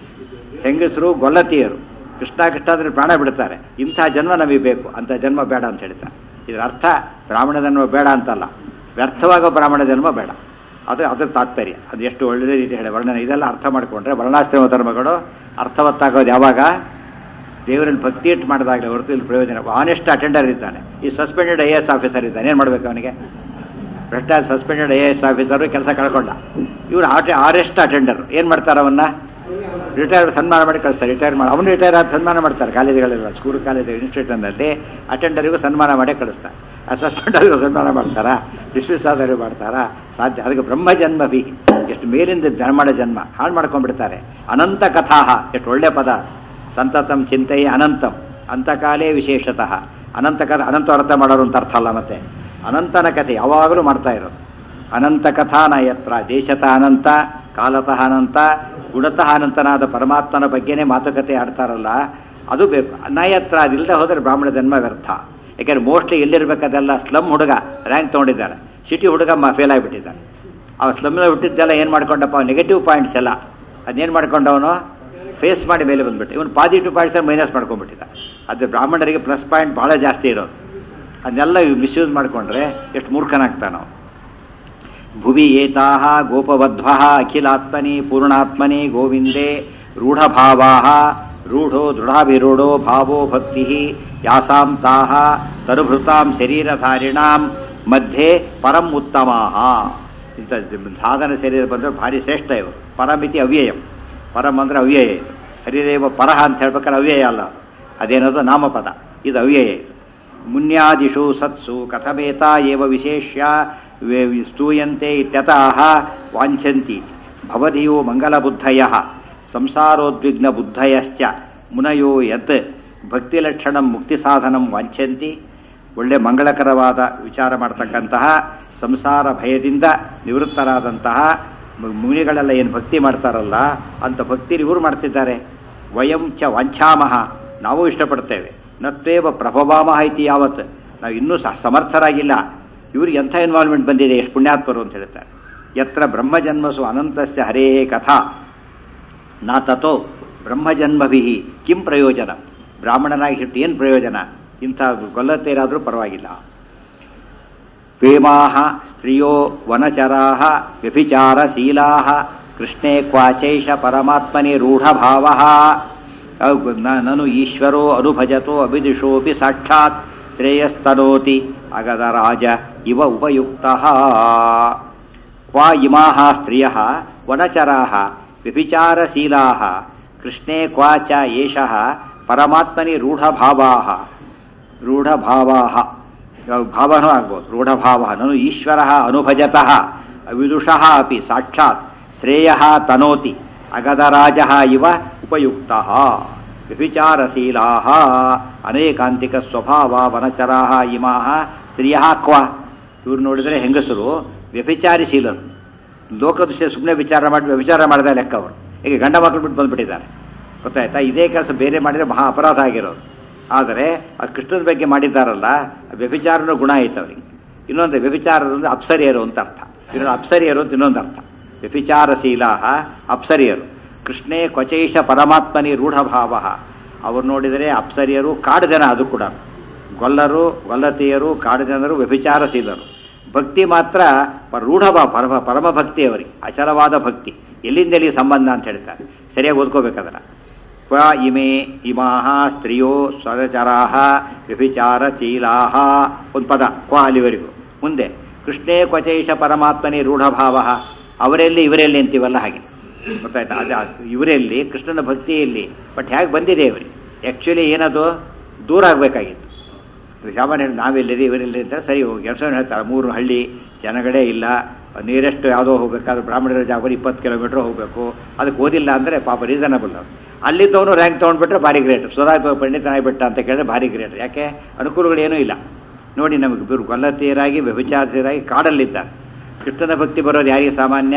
ಹೆಂಗಸರು ಗೊಲ್ಲತಿಯರು ಕೃಷ್ಣ ಕೃಷ್ಣ ಅಂದ್ರೆ ಪ್ರಾಣ ಬಿಡ್ತಾರೆ ಇಂಥ ಜನ್ಮ ನಮಗೆ ಬೇಕು ಅಂಥ ಜನ್ಮ ಬೇಡ ಅಂತ ಹೇಳ್ತಾರೆ ಇದರ ಅರ್ಥ ಬ್ರಾಹ್ಮಣ ಜನ್ಮ ಬೇಡ ಅಂತಲ್ಲ ವ್ಯರ್ಥವಾಗೋ ಬ್ರಾಹ್ಮಣ ಜನ್ಮ ಬೇಡ ಅದು ಅದ್ರ ತಾತ್ಪರ್ಯ ಅದು ಎಷ್ಟು ಒಳ್ಳೆಯ ರೀತಿ ಹೇಳಿ ವರ್ಣನೆ ಇದೆಲ್ಲ ಅರ್ಥ ಮಾಡಿಕೊಂಡ್ರೆ ವರ್ಣಾಶ್ರಮ ಧರ್ಮಗಳು ಅರ್ಥವತ್ತಾಗೋದು ಯಾವಾಗ ದೇವರಲ್ಲಿ ಭಕ್ತಿ ಇಟ್ಟು ಮಾಡಿದಾಗಲೇ ಹೊರತು ಇಲ್ಲಿ ಪ್ರಯೋಜನ ಆನೆಸ್ಟ್ ಅಟೆಂಡರ್ ಇದ್ದಾನೆ ಈ suspended I A S officer ಇದ್ದಾನೆ ಏನು ಮಾಡಬೇಕು ಅವನಿಗೆ ಭ್ರಷ್ಟ suspended I A S officer ಕೆಲಸ ಕಳ್ಕೊಂಡ ಇವರು ಆಟೆ ಆರೆಸ್ಟ್ ಅಟೆಂಡರ್ ಏನು ಮಾಡ್ತಾರೆ ಅವನ್ನ ರಿಟೈರ್ ಸನ್ಮಾನ ಮಾಡಿ ಕಳಿಸ್ತಾರೆ ರಿಟೈರ್ ಮಾಡಿ ಅವನು ರಿಟೈರ್ ಆದ ಸನ್ಮಾನ ಮಾಡ್ತಾರೆ ಕಾಲೇಜುಗಳೆಲ್ಲ ಸ್ಕೂಲ್ ಕಾಲೇಜ್ ಇನ್ಸ್ಟಿಟ್ಯೂಟ್ನಲ್ಲಿ ಅಟೆಂಡರಿಗೂ ಸನ್ಮಾನ ಮಾಡೇ ಕಳಿಸ್ತಾರೆ ಆ ಸಸ್ಪೆಂಡ್ ಆದರೂ ಸನ್ಮಾನ ಮಾಡ್ತಾರಾ ಡಿಸ್ಮಿಸ್ ಆದರೂ ಮಾಡ್ತಾರಾ ಸಾಧ್ಯ ಅದಕ್ಕೆ ಬ್ರಹ್ಮ ಜನ್ಮ ಬಿ ಎಷ್ಟು ಮೇಲಿಂದ ಬ್ರಹ್ಮಣ ಜನ್ಮ ಹಾಳು ಮಾಡ್ಕೊಂಡ್ಬಿಡ್ತಾರೆ ಅನಂತ ಕಥಾಹ ಎಷ್ಟು ಒಳ್ಳೆ ಪದ ಸಂತತಂ ಚಿಂತೆಯೇ ಅನಂತಂ ಅಂತಕಾಲೇ ವಿಶೇಷತಃ ಅನಂತ ಕಥೆ ಅನಂತ ಅರ್ಥ ಮಾಡೋರು ಅಂತ ಅರ್ಥ ಅಲ್ಲ ಮತ್ತೆ ಅನಂತನ ಕಥೆ ಯಾವಾಗಲೂ ಮಾಡ್ತಾ ಇರೋದು ಅನಂತ ಕಥಾ ನಯತ್ರ ದೇಶತಃ ಅನಂತ ಕಾಲತಃ ಅನಂತ ಗುಣತಃ ಅನಂತನಾದ ಪರಮಾತ್ಮನ ಬಗ್ಗೆನೇ ಮಾತುಕತೆ ಆಡ್ತಾರಲ್ಲ ಅದು ಬೇಕು ನಯತ್ರ ಅದಿಲ್ಲದೆ ಹೋದರೆ ಬ್ರಾಹ್ಮಣ ಜನ್ಮ ವ್ಯರ್ಥ ಯಾಕೆಂದ್ರೆ ಮೋಸ್ಟ್ಲಿ ಎಲ್ಲಿರ್ಬೇಕದೆಲ್ಲ ಸ್ಲಮ್ ಹುಡುಗ ರ್ಯಾಂಕ್ ತೊಗೊಂಡಿದ್ದಾನೆ ಸಿಟಿ ಹುಡುಗ ಫೇಲ್ ಆಗಿಬಿಟ್ಟಿದ್ದಾನೆ ಅವ ಸ್ಲಮ್ನ ಹುಟ್ಟಿದ್ದೆಲ್ಲ ಏನು ಮಾಡ್ಕೊಂಡಪ್ಪ ನೆಗೆಟಿವ್ ಪಾಯಿಂಟ್ಸ್ ಎಲ್ಲ ಅದನ್ನೇನು ಮಾಡ್ಕೊಂಡವನು ಫೇಸ್ ಮಾಡಿ ಮೇಲೆ ಬಂದ್ಬಿಟ್ಟು ಇವನು ಪಾಸಿಟಿವ್ ಪಾಯಿಂಟ್ಸ್ ಮೈನಸ್ ಮಾಡ್ಕೊಂಡ್ಬಿಟ್ಟಿದ್ದ ಅದು ಬ್ರಾಹ್ಮಣರಿಗೆ ಪ್ಲಸ್ ಪಾಯಿಂಟ್ ಭಾಳ ಜಾಸ್ತಿ ಇರೋದು ಅದನ್ನೆಲ್ಲ ಮಿಸ್ಯೂಸ್ ಮಾಡಿಕೊಂಡ್ರೆ ಎಷ್ಟು ಮೂರ್ಖನಾಗ್ತಾನ ನಾವು ಭುವಿ ಏತಾಹ ಗೋಪವಧ್ವ ಅಖಿಲಾತ್ಮನಿ ಪೂರ್ಣಾತ್ಮನಿ ಗೋವಿಂದೇ ರೂಢಭಾವಾ ರೂಢೋ ದೃಢಾಭಿರೂಢೋ ಭಾವೋ ಭಕ್ತಿ ಯಾಸಾಂ ತಾಹ ತರುಭೃತಾಂ ಶರೀರಧಾರಿಣಾಂ ಮಧ್ಯೆ ಪರಂ ಉತ್ತಮಾಹ ಇಂಥ ಸಾಧನ ಶರೀರ ಬಂದರೆ ಭಾರಿ ಶ್ರೇಷ್ಠ ಇವರು ಪರಮಿತಿ ಅವ್ಯಯಂ ಪರಂ ಅಂದರೆ ಅವ್ಯಯ ಇದು ಹರಿದೇವ ಪರಹ ಅಂತ ಹೇಳ್ಬೇಕಾದ್ರೆ ಅವ್ಯಯ ಅಲ್ಲ ಅದು. ಅದೇನದು ನಾಮಪದ ಇದು ಅವ್ಯಯ ಇದು ಮುನ್ಯಾದಿಷು ಸತ್ಸು ಕಥಮೇತಾ ಏವ ವಿಶೇಷ್ಯ ವೇ- ಸ್ತೂಯಂತೆ ಇತ್ಯತಃ ವಾಂಛಂತಿ ಭವಧಿಯೋ ಮಂಗಲಬುದ್ಧಯ ಸಂಸಾರೋದ್ವಿಗ್ನ ಬುದ್ಧಯಶ್ಚ ಮುನಯೋ ಯತ್ ಭಕ್ತಿಲಕ್ಷಣಂ ಮುಕ್ತಿ ಸಾಧನಂ ವಾಂಛಂತಿ ಒಳ್ಳೆ ಮಂಗಳಕರವಾದ ವಿಚಾರ ಮಾಡ್ತಕ್ಕಂತಹ ಸಂಸಾರ ಭಯದಿಂದ ನಿವೃತ್ತರಾದಂತಹ ಮು- ಮುನಿಗಳೆಲ್ಲ ಏನು ಭಕ್ತಿ ಮಾಡ್ತಾರಲ್ಲ ಅಂತ ಭಕ್ತಿ ಇವರು ಮಾಡ್ತಿದ್ದಾರೆ ವಯಂ ಚ ವಾಂಛಾಮಹ ನಾವು ಇಷ್ಟಪಡ್ತೇವೆ ನತ್ವೇವ ಪ್ರಭವಾಮಹ ಇತಿ ಯಾವತ್ ನಾವು ಇನ್ನೂ ಸಹ ಸಮರ್ಥರಾಗಿಲ್ಲ ಇವ್ರಿಗೆ ಎಂಥ ಇನ್ವಾಲ್ವ್ಮೆಂಟ್ ಬಂದಿದೆ ಎಷ್ಟು ಪುಣ್ಯಾತ್ಮರು ಅಂತ ಹೇಳ್ತಾರೆ ಯತ್ರ ಬ್ರಹ್ಮಜನ್ಮಸು ಅನಂತಸ್ಯ ಹರೇ ಕಥಾ ನಾ ತಥೋ ಬ್ರಹ್ಮಜನ್ಮಭಿ ಕಿಂ ಪ್ರಯೋಜನ ಬ್ರಾಹ್ಮಣನಾಗಿ ಹಿಟ್ಟು ಏನು ಪ್ರಯೋಜನ ಇಂಥ ಗೊಲ್ಲತ್ತೇರಾದರೂ ಪರವಾಗಿಲ್ಲ ಪ್ರೇಮಾಹ ಸ್ತ್ರಿಯೋ ವನಚರಾಹ ವ್ಯಭಿಚಾರಶೀಲಾಹ ಕೃಷ್ಣೇ ಕ್ವಾಚೈಷ ಪರಮಾತ್ಮನಿ ರೂಢಭಾವ ನನು ಈಶ್ವರೋ ಅನುಭಜತೋ ಅಭಿದಿಶೋಪಿ ಸಾಕ್ಷಾತ್ ಶ್ರೇಯಸ್ತನೋತಿ ಅಗದ ರಾಜ ಇವ ಉಪಯುಕ್ತ ಕ್ವಾ ಇಮಾಹ ಸ್ತ್ರಿಯ ವನಚರಾಹ ವ್ಯಭಿಚಾರಶೀಲಾಹ ಕೃಷ್ಣೇ ಕ್ವಾಚ ಏಷಃ ಪರಮಾತ್ಮನಿ ರೂಢಭಾವಾಹ ರೂಢಭಾವಾಹ ಭಾವನೂ ಆಗ್ಬೋದು ರೂಢಭಾವ ನನು ಈಶ್ವರ ಅನುಭಜತಃ ವಿದುಷಃ ಅಪಿ ಸಾಕ್ಷಾತ್ ಶ್ರೇಯ ತನೋತಿ ಅಗದರಾಜ ಇವ ಉಪಯುಕ್ತ ವ್ಯಭಿಚಾರಶೀಲಾ ಅನೇಕಾಂತಿಕ ಸ್ವಭಾವ ವನಚರಾ ಇಮಾ ಸ್ತ್ರೀಯ ಕ್ವ ಇವ್ರು ನೋಡಿದರೆ ಹೆಂಗಸರು ವ್ಯಭಿಚಾರಿಶೀಲರು ಲೋಕದೃಷ್ಟಿಯ ಸುಮ್ಮನೆ ವಿಚಾರ ಮಾಡಿ ವ್ಯಭಿಚಾರ ಮಾಡಿದ ಲೆಕ್ಕ ಅವರು ಈಗ ಗಂಡ ಮಕ್ಕಳು ಬಿಟ್ಟು ಬಂದ್ಬಿಟ್ಟಿದ್ದಾರೆ ಗೊತ್ತಾಯ್ತಾ ಇದೇ ಕೆಲಸ ಬೇರೆ ಮಾಡಿದರೆ ಮಹಾ ಅಪರಾಧ ಆಗಿರೋದು ಆದರೆ ಆ ಕೃಷ್ಣನ ಬಗ್ಗೆ ಮಾಡಿದ್ದಾರಲ್ಲ ಆ ವ್ಯಭಿಚಾರನೂ ಗುಣ ಆಯ್ತು ಅವ್ರಿಗೆ ಇನ್ನೊಂದು ವ್ಯಭಿಚಾರದಂದ್ರೆ ಅಪ್ಸರಿಯರು ಅಂತ ಅರ್ಥ ಇನ್ನೊಂದು ಅಪ್ಸರಿಯರು ಅಂತ ಇನ್ನೊಂದು ಅರ್ಥ ವ್ಯಭಿಚಾರಶೀಲಾ ಅಪ್ಸರಿಯರು ಕೃಷ್ಣೇ ಕ್ವಚೈಷ ಪರಮಾತ್ಮನಿ ರೂಢಭಾವ ಅವ್ರು ನೋಡಿದರೆ ಅಪ್ಸರಿಯರು ಕಾಡು ಜನ ಅದು ಕೂಡ ಗೊಲ್ಲರು ಗೊಲ್ಲತಿಯರು ಕಾಡು ಜನರು ವ್ಯಭಿಚಾರಶೀಲರು ಭಕ್ತಿ ಮಾತ್ರ ಪ- ರೂಢಭಾವ ಪರಮ ಪರಮ ಭಕ್ತಿ ಅವರಿಗೆ ಅಚಲವಾದ ಭಕ್ತಿ ಎಲ್ಲಿಂದ ಎಲ್ಲಿ ಸಂಬಂಧ ಅಂತ ಹೇಳ್ತಾರೆ ಸರಿಯಾಗಿ ಓದ್ಕೋಬೇಕದನ್ನ ಕ್ವ ಇಮೆ ಇಮಾಹ ಸ್ತ್ರೀಯೋ ಸ್ವರಚರಾಹ ವ್ಯಭಿಚಾರಶೀಲಾಹ ಒಂದು ಪದ ಕ್ವ ಅಲ್ಲಿವರೆಗೂ ಮುಂದೆ ಕೃಷ್ಣೇ ಕ್ವಚೈಷ ಪರಮಾತ್ಮನೇ ರೂಢಭಾವ ಅವರೆಲ್ಲಿ ಇವರೆಲ್ಲಿ ಅಂತೀವಲ್ಲ ಹಾಗೆ ಗೊತ್ತಾಯ್ತಾ ಅದು ಅದು ಇವರೆಲ್ಲಿ ಕೃಷ್ಣನ ಭಕ್ತಿಯಲ್ಲಿ ಬಟ್ ಹೇಗೆ ಬಂದಿದೆ ಇವರಿಗೆ ಆ್ಯಕ್ಚುಲಿ ಏನದು ದೂರ ಆಗಬೇಕಾಗಿತ್ತು ಸಾಮಾನ್ಯ ನಾವೆಲ್ಲಿರಿ ಇವರೆಲ್ಲಿ ಅಂತ ಸರಿ ಹೋಗಿ ಕೆಲಸ ಹೇಳ್ತಾರೆ ಮೂರು ಹಳ್ಳಿ ಜನಗಳೇ ಇಲ್ಲ ನೀರೆಷ್ಟು ಯಾವುದೋ ಹೋಗ್ಬೇಕಾದ್ರೆ ಬ್ರಾಹ್ಮಣರ ಜಾಗ ಇಪ್ಪತ್ತು ಕಿಲೋಮೀಟ್ರ್ ಹೋಗಬೇಕು ಅದಕ್ಕೆ ಓದಿಲ್ಲ ಅಂದರೆ ಪಾಪ ರೀಸನಬಲ್ ಅಲ್ಲಿದ್ದವನು ರ್ಯಾಂಕ್ ತೊಗೊಂಡ್ಬಿಟ್ರೆ ಭಾರಿ ಗ್ರೇಟ್ ಸುಧಾ ಪಂಡಿತನಾಗಿಬಿಟ್ಟ ಅಂತ ಕೇಳಿದ್ರೆ ಭಾರಿ ಗ್ರೇಟ್ ಯಾಕೆ ಅನುಕೂಲಗಳೇನೂ ಇಲ್ಲ ನೋಡಿ ನಮಗೆ ಇವರು ಗೊಲ್ಲತೀಯರಾಗಿ ವ್ಯಭಿಚಾರತೀಯರಾಗಿ ಕಾಡಲ್ಲಿದ್ದಾರೆ ಕೃಷ್ಣನ ಭಕ್ತಿ ಬರೋದು ಯಾರಿಗೆ ಸಾಮಾನ್ಯ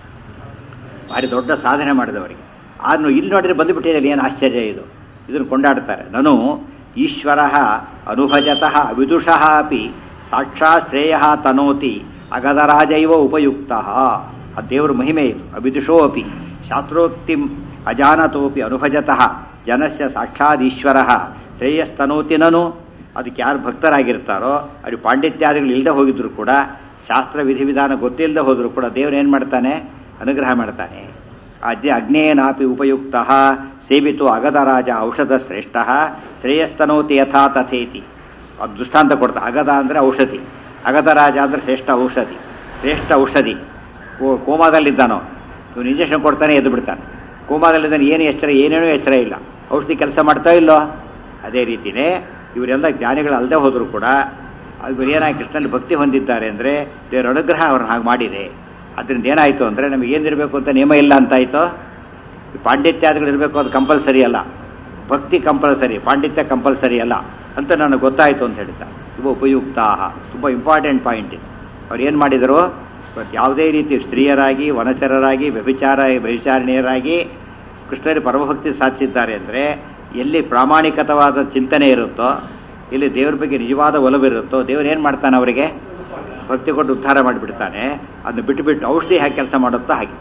ಭಾರಿ ದೊಡ್ಡ ಸಾಧನೆ ಮಾಡಿದವರಿಗೆ ಆದ್ರೂ ಇಲ್ಲಿ ನೋಡಿದ್ರೆ ಬಂದುಬಿಟ್ಟಿದೆ ಏನು ಆಶ್ಚರ್ಯ ಇದು ಇದನ್ನು ಕೊಂಡಾಡ್ತಾರೆ ನಾನು ಈಶ್ವರ ಅನುಭಜತಃ ವಿದುಷಃ ಅಪಿ ಸಾಕ್ಷಾತ್ ಶ್ರೇಯ ತನೋತಿ ಅಗದರಾಜೈವ ಉಪಯುಕ್ತ ಆ ದೇವರ ಮಹಿಮೆ ಇದು ಅವಿದುಷೋ ಅಪಿ ಶಾಸ್ತ್ರೋಕ್ತಿಂ ಅಜಾನತೋಪಿ ಅನುಭಜತಃ ಜನಸ್ಯ ಸಾಕ್ಷಾತ್ ಈಶ್ವರ ಶ್ರೇಯಸ್ತನೋತಿ ನನು ಅದಕ್ಕೆ ಯಾರು ಭಕ್ತರಾಗಿರ್ತಾರೋ ಅವ್ರಿಗೆ ಪಾಂಡಿತ್ಯಾದಿಗಳು ಇಲ್ಲದೆ ಹೋಗಿದ್ರು ಕೂಡ ಶಾಸ್ತ್ರ ವಿಧಿವಿಧಾನ ಗೊತ್ತಿಲ್ಲದೆ ಹೋದರೂ ಕೂಡ ದೇವರು ಏನು ಮಾಡ್ತಾನೆ ಅನುಗ್ರಹ ಮಾಡ್ತಾನೆ ಅದ್ಯ ಅಗ್ನೇನಾಪಿ ಉಪಯುಕ್ತ ಸೇವಿತು ಅಗದರಾಜ ಔಷಧ ಶ್ರೇಷ್ಠ ಶ್ರೇಯಸ್ತನೋತಿ ಯಥಾ ತಥೇತಿ ಅದು ದೃಷ್ಟಾಂತ ಕೊಡ್ತಾ ಅಗದ ಅಂದರೆ ಔಷಧಿ ಅಗದರಾಜ ಅಂದರೆ ಶ್ರೇಷ್ಠ ಔಷಧಿ ಶ್ರೇಷ್ಠ ಔಷಧಿ ಕೋ ಕೋಮಾದಲ್ಲಿದ್ದಾನೋ ಇವನು ಇಂಜೆಕ್ಷನ್ ಕೊಡ್ತಾನೆ ಎದ್ದು ಬಿಡ್ತಾನೆ ಕೋಮಾದಲ್ಲಿದ್ದಾನೆ ಏನು ಎಚ್ಚರ ಏನೇನೂ ಎಚ್ಚರ ಇಲ್ಲ ಔಷಧಿ ಕೆಲಸ ಮಾಡ್ತಾ ಇಲ್ಲೋ ಅದೇ ರೀತಿಯೇ ಇವರೆಲ್ಲ ಜ್ಞಾನಿಗಳು ಅಲ್ಲದೆ ಹೋದರೂ ಕೂಡ ಇವರು ಏನಾಗಿ ಕೃಷ್ಣನಲ್ಲಿ ಭಕ್ತಿ ಹೊಂದಿದ್ದಾರೆ ಅಂದರೆ ದೇವರ ಅನುಗ್ರಹ ಅವ್ರನ್ನ ಹಾಗೆ ಮಾಡಿದೆ ಅದರಿಂದ ಏನಾಯಿತು ಅಂದರೆ ನಮಗೆ ಏನಿರಬೇಕು ಅಂತ ನಿಯಮ ಇಲ್ಲ ಅಂತಾಯಿತು ಪಾಂಡಿತ್ಯಾದಿಗಳು ಇರಬೇಕು ಅದು ಕಂಪಲ್ಸರಿ ಅಲ್ಲ ಭಕ್ತಿ ಕಂಪಲ್ಸರಿ ಪಾಂಡಿತ್ಯ ಕಂಪಲ್ಸರಿ ಅಲ್ಲ ಅಂತ ನನಗೆ ಗೊತ್ತಾಯಿತು ಅಂತ ಹೇಳ್ತಾ ಇವು ಉಪಯುಕ್ತ ತುಂಬ ಇಂಪಾರ್ಟೆಂಟ್ ಪಾಯಿಂಟ್ ಇದು ಅವ್ರು ಏನು ಮಾಡಿದರು ಇವತ್ತು ಯಾವುದೇ ರೀತಿ ಸ್ತ್ರೀಯರಾಗಿ ವನಚರರಾಗಿ ವ್ಯಭಿಚಾರ ವ್ಯಭಿಚಾರಣೀಯರಾಗಿ ಕೃಷ್ಣರಿಗೆ ಪರಮಭಕ್ತಿ ಸಾಧಿಸಿದ್ದಾರೆ ಅಂದರೆ ಎಲ್ಲಿ ಪ್ರಾಮಾಣಿಕತವಾದ ಚಿಂತನೆ ಇರುತ್ತೋ ಎಲ್ಲಿ ದೇವ್ರ ಬಗ್ಗೆ ನಿಜವಾದ ಒಲವಿರುತ್ತೋ ದೇವ್ರು ಏನು ಮಾಡ್ತಾನೆ ಅವರಿಗೆ ಭಕ್ತಿ ಕೊಟ್ಟು ಉದ್ಧಾರ ಮಾಡಿಬಿಡ್ತಾನೆ ಅದನ್ನ ಬಿಟ್ಟು ಬಿಟ್ಟು ಔಷಧಿ ಹೇಗೆ ಕೆಲಸ ಮಾಡುತ್ತೋ ಹಾಗೆ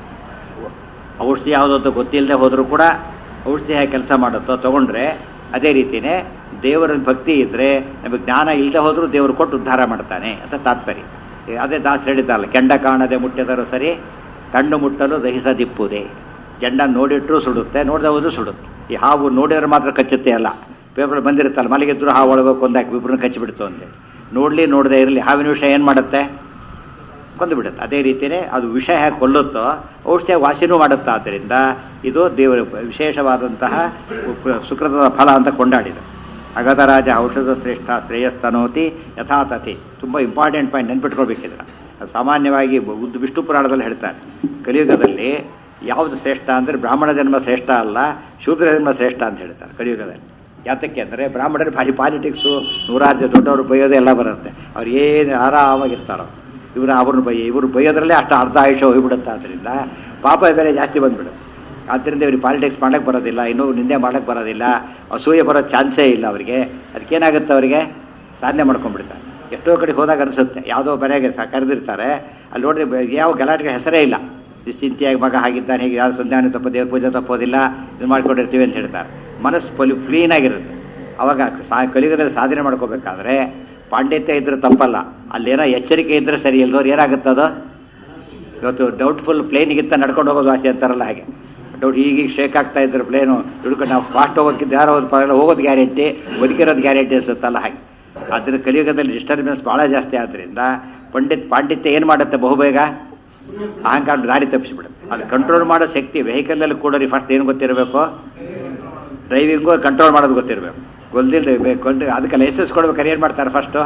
ಔಷಧಿ ಯಾವುದೋ ಅಂತ ಗೊತ್ತಿಲ್ಲದೆ ಹೋದರೂ ಕೂಡ ಔಷಧಿ ಹೇಗೆ ಕೆಲಸ ಮಾಡುತ್ತೋ ತೊಗೊಂಡ್ರೆ ಅದೇ ರೀತಿಯೇ ದೇವರ ಭಕ್ತಿ ಇದ್ದರೆ ನಮಗೆ ಜ್ಞಾನ ಇಲ್ಲದೆ ಹೋದರೂ ದೇವರು ಕೊಟ್ಟು ಉದ್ಧಾರ ಮಾಡ್ತಾನೆ ಅಂತ ತಾತ್ಪರ್ಯ ಈಗ ಅದೇ ದಾಸ್ ಹೇಳಿದ್ದಲ್ಲ ಕೆಂಡ ಕಾಣದೆ ಮುಟ್ಟಿದರೂ ಸರಿ ಕಣ್ಣು ಮುಟ್ಟಲು ದಹಿಸದಿಪ್ಪುದೆ ಕೆಂಡ ನೋಡಿಟ್ರೂ ಸುಡುತ್ತೆ ನೋಡದೆ ಹೋದ್ರೂ ಸುಡುತ್ತೆ ಈ ಹಾವು ನೋಡಿದ್ರೆ ಮಾತ್ರ ಕಚ್ಚುತ್ತೆ ಅಲ್ಲ ಪೇಪರ್ ಬಂದಿರುತ್ತಲ್ಲ ಮಲಗಿದ್ರು ಹಾವು ಒಳಗೆ ಕೊಂದಾಕಿ ಇಬ್ಬರನ್ನ ಕಚ್ಚಿಬಿಡ್ತು ಅಂತೇಳಿ ನೋಡಲಿ ನೋಡದೆ ಇರಲಿ ಹಾವಿನ ವಿಷಯ ಏನು ಮಾಡುತ್ತೆ ಕೊಂದು ಬಿಡುತ್ತೆ ಅದೇ ರೀತಿಯೇ ಅದು ವಿಷ ಹೇಗೆ ಕೊಲ್ಲುತ್ತೋ ಔಷಧ ವಾಸಿನೂ ಮಾಡುತ್ತೆ ಆದ್ದರಿಂದ ಇದು ದೇವರ ವಿಶೇಷವಾದಂತಹ ಉಪ- ಸುಕೃತದ ಫಲ ಅಂತ ಕೊಂಡಾಡಿದ ಅಗತರಾಜ ಔಷಧ ಶ್ರೇಷ್ಠ ಶ್ರೇಯಸ್ತನೋತಿ ಯಥಾತಥಿ ತುಂಬ ಇಂಪಾರ್ಟೆಂಟ್ ಪಾಯಿಂಟ್ ನೆನ್ಪಿಟ್ಕೊಳ್ಬೇಕಿದ್ರ ಅದು ಸಾಮಾನ್ಯವಾಗಿ ಬ- ಉದ್ದು ವಿಷ್ಣು ಪುರಾಣದಲ್ಲಿ ಹೇಳ್ತಾರೆ ಕಲಿಯುಗದಲ್ಲಿ ಯಾವುದು ಶ್ರೇಷ್ಠ ಅಂದರೆ ಬ್ರಾಹ್ಮಣ ಜನ್ಮ ಶ್ರೇಷ್ಠ ಅಲ್ಲ ಶೂದ್ರ ಜನ್ಮ ಶ್ರೇಷ್ಠ ಅಂತ ಹೇಳ್ತಾರೆ ಕಲಿಯುಗದಲ್ಲಿ ಯಾತಕ್ಕೆ ಅಂದರೆ ಬ್ರಾಹ್ಮಣರು ಭಾರಿ ಪಾಲಿಟಿಕ್ಸು ನೂರಾರು ಜನ ದೊಡ್ಡವರು ಬೈಯೋದು ಎಲ್ಲ ಬರುತ್ತೆ ಅವ್ರು ಏನು ಆರಾಮಾಗಿರ್ತಾರೋ ಇವ್ರು ಅವ್ರನ್ನ ಬೈ ಇವರು ಬೈಯೋದ್ರಲ್ಲೇ ಅಷ್ಟು ಅರ್ಧ ಆಯುಷ್ಯ ಹೋಗ್ಬಿಡುತ್ತೆ ಆದ್ದರಿಂದ ಪಾಪ ಬೆಲೆ ಜಾಸ್ತಿ ಬಂದ್ಬಿಡುತ್ತೆ ಆದ್ದರಿಂದ ಇವ್ರಿಗೆ ಪಾಲಿಟಿಕ್ಸ್ ಮಾಡಕ್ಕೆ ಬರೋದಿಲ್ಲ ಇನ್ನೂ ನಿಂದೆ ಮಾಡಕ್ಕೆ ಬರೋದಿಲ್ಲ ಅಸೂಯೆ ಬರೋ ಚಾನ್ಸೇ ಇಲ್ಲ ಅವರಿಗೆ ಅದಕ್ಕೇನಾಗುತ್ತೆ ಅವರಿಗೆ ಸಾಧನೆ ಮಾಡ್ಕೊಂಡ್ಬಿಡ್ತಾರೆ ಎಷ್ಟೋ ಕಡೆ ಹೋದಾಗ ಅನಿಸುತ್ತೆ ಯಾವುದೋ ಮನೆಗೆ ಸ ಕರೆದಿರ್ತಾರೆ ಅಲ್ಲಿ ನೋಡಿದ್ರೆ ಬ- ಯಾವ ಗಲಾಟೆಗೆ ಹೆಸರೇ ಇಲ್ಲ ನಿಶ್ಚಿಂತೆಯಾಗಿ ಮಗ ಹಾಗಿದ್ದಾನೆ ಹೀಗೆ ಯಾವ ಸಂಧ್ಯಾನ ತಪ್ಪ ದೇವ್ರ ಪೂಜೆ ತಪ್ಪೋದಿಲ್ಲ ಇದು ಮಾಡ್ಕೊಂಡಿರ್ತೀವಿ ಅಂತ ಹೇಳ್ತಾರೆ ಮನಸ್ಸು ಪೊಲಿ ಕ್ಲೀನಾಗಿರುತ್ತೆ ಅವಾಗ ಸಾ ಕಲಿಯುಗದಲ್ಲಿ ಸಾಧನೆ ಮಾಡ್ಕೋಬೇಕಾದ್ರೆ ಪಾಂಡಿತ್ಯ ಇದ್ರೆ ತಪ್ಪಲ್ಲ ಅಲ್ಲೇನೋ ಎಚ್ಚರಿಕೆ ಇದ್ರೆ ಸರಿ ಇಲ್ದವ್ರು ಏನಾಗುತ್ತದು ಇವತ್ತು ಡೌಟ್ಫುಲ್ ಪ್ಲೇನಿಗಿಂತ ನಡ್ಕೊಂಡು ಹೋಗೋದು ಆಸೆ ಅಂತಾರಲ್ಲ ಹಾಗೆ ಡೌಟ್ ಈಗೀಗ ಶೇಕ್ ಆಗ್ತಾ ಇದ್ರು ಪ್ಲೇನು ಹಿಡ್ಕೊಂಡು ನಾವು ಫಾಸ್ಟ್ ಹೋಗೋಕ್ಕಿದ್ದು ಯಾರೋ ಒಂದು ಪರವಾಗಿಲ್ಲ ಹೋಗೋದು ಗ್ಯಾರಂಟಿ ಬದುಕಿರೋದು ಗ್ಯಾರಂಟಿ ಅನ್ಸುತ್ತಲ್ಲ ಹಾಗೆ ಅದ್ರ ಕಲಿಯುಗದಲ್ಲಿ ಡಿಸ್ಟರ್ಬೆನ್ಸ್ ಭಾಳ ಜಾಸ್ತಿ ಆದ್ದರಿಂದ ಪಂಡಿತ್ ಪಾಂಡಿತ್ಯ ಏನು ಮಾಡುತ್ತೆ ಬಹುಬೇಗ ಅಹಂಕಾರ ದಾರಿ ತಪ್ಪಿಸ್ಬಿಡುತ್ತೆ ಅದು ಕಂಟ್ರೋಲ್ ಮಾಡೋ ಶಕ್ತಿ ವೆಹಿಕಲಲ್ಲಿ ಕೂಡೋರಿ ಫಸ್ಟ್ ಏನು ಗೊತ್ತಿರಬೇಕು ಡ್ರೈವಿಂಗು ಕಂಟ್ರೋಲ್ ಮಾಡೋದು ಗೊತ್ತಿರಬೇಕು ಗೊತ್ತಿಲ್ಲದೆ ಬೇಕು ಅದಕ್ಕೆ ಲೈಸೆನ್ಸ್ ಕೊಡ್ಬೇಕಾದ್ರೆ ಏನು ಮಾಡ್ತಾರೆ ಫಸ್ಟು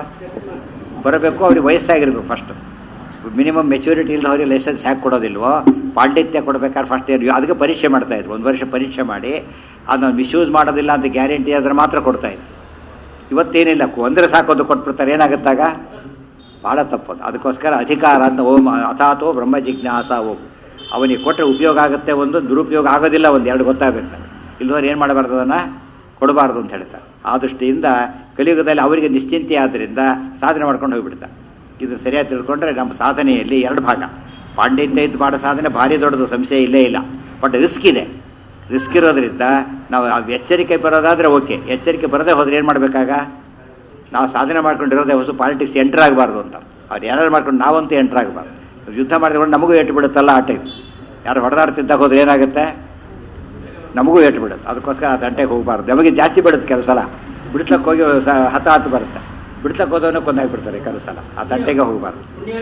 ಬರಬೇಕು ಅವ್ರಿಗೆ ವಯಸ್ಸಾಗಿರ್ಬೇಕು ಫಸ್ಟು ಮಿನಿಮಮ್ ಮೆಚುರಿಟಿ ಇಲ್ಲದ ಅವ್ರಿಗೆ ಲೈಸೆನ್ಸ್ ಯಾಕೆ ಕೊಡೋದಿಲ್ವೋ ಪಾಂಡಿತ್ಯ ಕೊಡ್ಬೇಕಾದ್ರೆ ಫಸ್ಟ್ ಏನು ಅದಕ್ಕೆ ಪರೀಕ್ಷೆ ಮಾಡ್ತಾ ಇದ್ರು ಒಂದು ವರ್ಷ ಪರೀಕ್ಷೆ ಮಾಡಿ ಅದನ್ನ ಮಿಸ್ಯೂಸ್ ಮಾಡೋದಿಲ್ಲ ಅಂತ ಗ್ಯಾರಂಟಿ ಆದ್ರೆ ಮಾತ್ರ ಕೊಡ್ತಾ ಇದ್ರು ಇವತ್ತೇನಿಲ್ಲ ಒಂದರೆ ಸಾಕೋದು ಕೊಟ್ಬಿಡ್ತಾರೆ ಏನಾಗುತ್ತಾಗ ಬಹಳ ತಪ್ಪದು ಅದಕ್ಕೋಸ್ಕರ ಅಧಿಕಾರ ಅಂತ ಓಂ ಅಥಾತೋ ಬ್ರಹ್ಮ ಜಿಜ್ಞಾಸ ಓಂ ಅವನಿಗೆ ಕೊಟ್ಟರೆ ಉಪಯೋಗ ಆಗುತ್ತೆ ಒಂದು ದುರುಪಯೋಗ ಆಗೋದಿಲ್ಲ ಒಂದು ಎರಡು ಗೊತ್ತಾಗಬೇಕು ಇಲ್ಲದವ್ರು ಏನು ಮಾಡಬಾರ್ದು ಅದನ್ನು ಕೊಡಬಾರ್ದು ಅಂತ ಹೇಳ್ತಾರೆ ಆ ದೃಷ್ಟಿಯಿಂದ ಕಲಿಯುಗದಲ್ಲಿ ಅವರಿಗೆ ನಿಶ್ಚಿಂತೆ ಆದ್ದರಿಂದ ಸಾಧನೆ ಮಾಡ್ಕೊಂಡು ಹೋಗ್ಬಿಡ್ತಾರೆ ಇದು ಸರಿಯಾಗಿ ತಿಳ್ಕೊಂಡ್ರೆ ನಮ್ಮ ಸಾಧನೆಯಲ್ಲಿ ಎರಡು ಭಾಗ ಪಾಂಡಿತ್ಯ ಇದ್ದು ಮಾಡೋ ಸಾಧನೆ ಭಾರಿ ದೊಡ್ಡದು ಸಂಶಯ ಇಲ್ಲೇ ಇಲ್ಲ ಬಟ್ ರಿಸ್ಕ್ ಇದೆ ರಿಸ್ಕ್ ಇರೋದ್ರಿಂದ ನಾವು ಆ ಎಚ್ಚರಿಕೆ ಬರೋದಾದ್ರೆ ಓಕೆ ಎಚ್ಚರಿಕೆ ಬರದೇ ಹೋದ್ರೆ ಏನು ಮಾಡಬೇಕಾಗ ನಾವು ಸಾಧನೆ ಮಾಡ್ಕೊಂಡಿರೋದೇ ಹೊಸ ಪಾಲಿಟಿಕ್ಸ್ ಎಂಟರ್ ಆಗಬಾರ್ದು ಅಂತ ಅವ್ರು ಯಾರು ಮಾಡ್ಕೊಂಡು ನಾವಂತೂ ಎಂಟರ್ ಆಗಬಾರ್ದು ಯುದ್ಧ ಮಾಡಿದ್ರೆ ನಮಗೂ ಏಟು ಬಿಡುತ್ತಲ್ಲ ಆ ಟೈಮ್ ಯಾರು ಹೊಡೆದಾಡ್ತಿದ್ದಾಗ ಹೋದ್ರೆ ಏನಾಗುತ್ತೆ ನಮಗೂ ಏಟು ಬಿಡುತ್ತೆ ಅದಕ್ಕೋಸ್ಕರ ಆ ದಂಟೆಗೆ ಹೋಗಬಾರ್ದು ನಮಗೆ ಜಾಸ್ತಿ ಬಿಡುತ್ತೆ ಕೆಲವು ಸಲ ಬಿಡಿಸ್ಲಕ್ಕೆ ಹೋಗಿ ಸ ಹತ ಹತ್ತು ಬರುತ್ತೆ ಬಿಡಿಸ್ಲಕ್ಕೆ ಹೋದವನ್ನ ಕೊಂದಾಗ್ಬಿಡ್ತಾರೆ ಕೆಲವು ಸಲ ಆ ದಂಟೆಗೆ ಹೋಗಬಾರ್ದು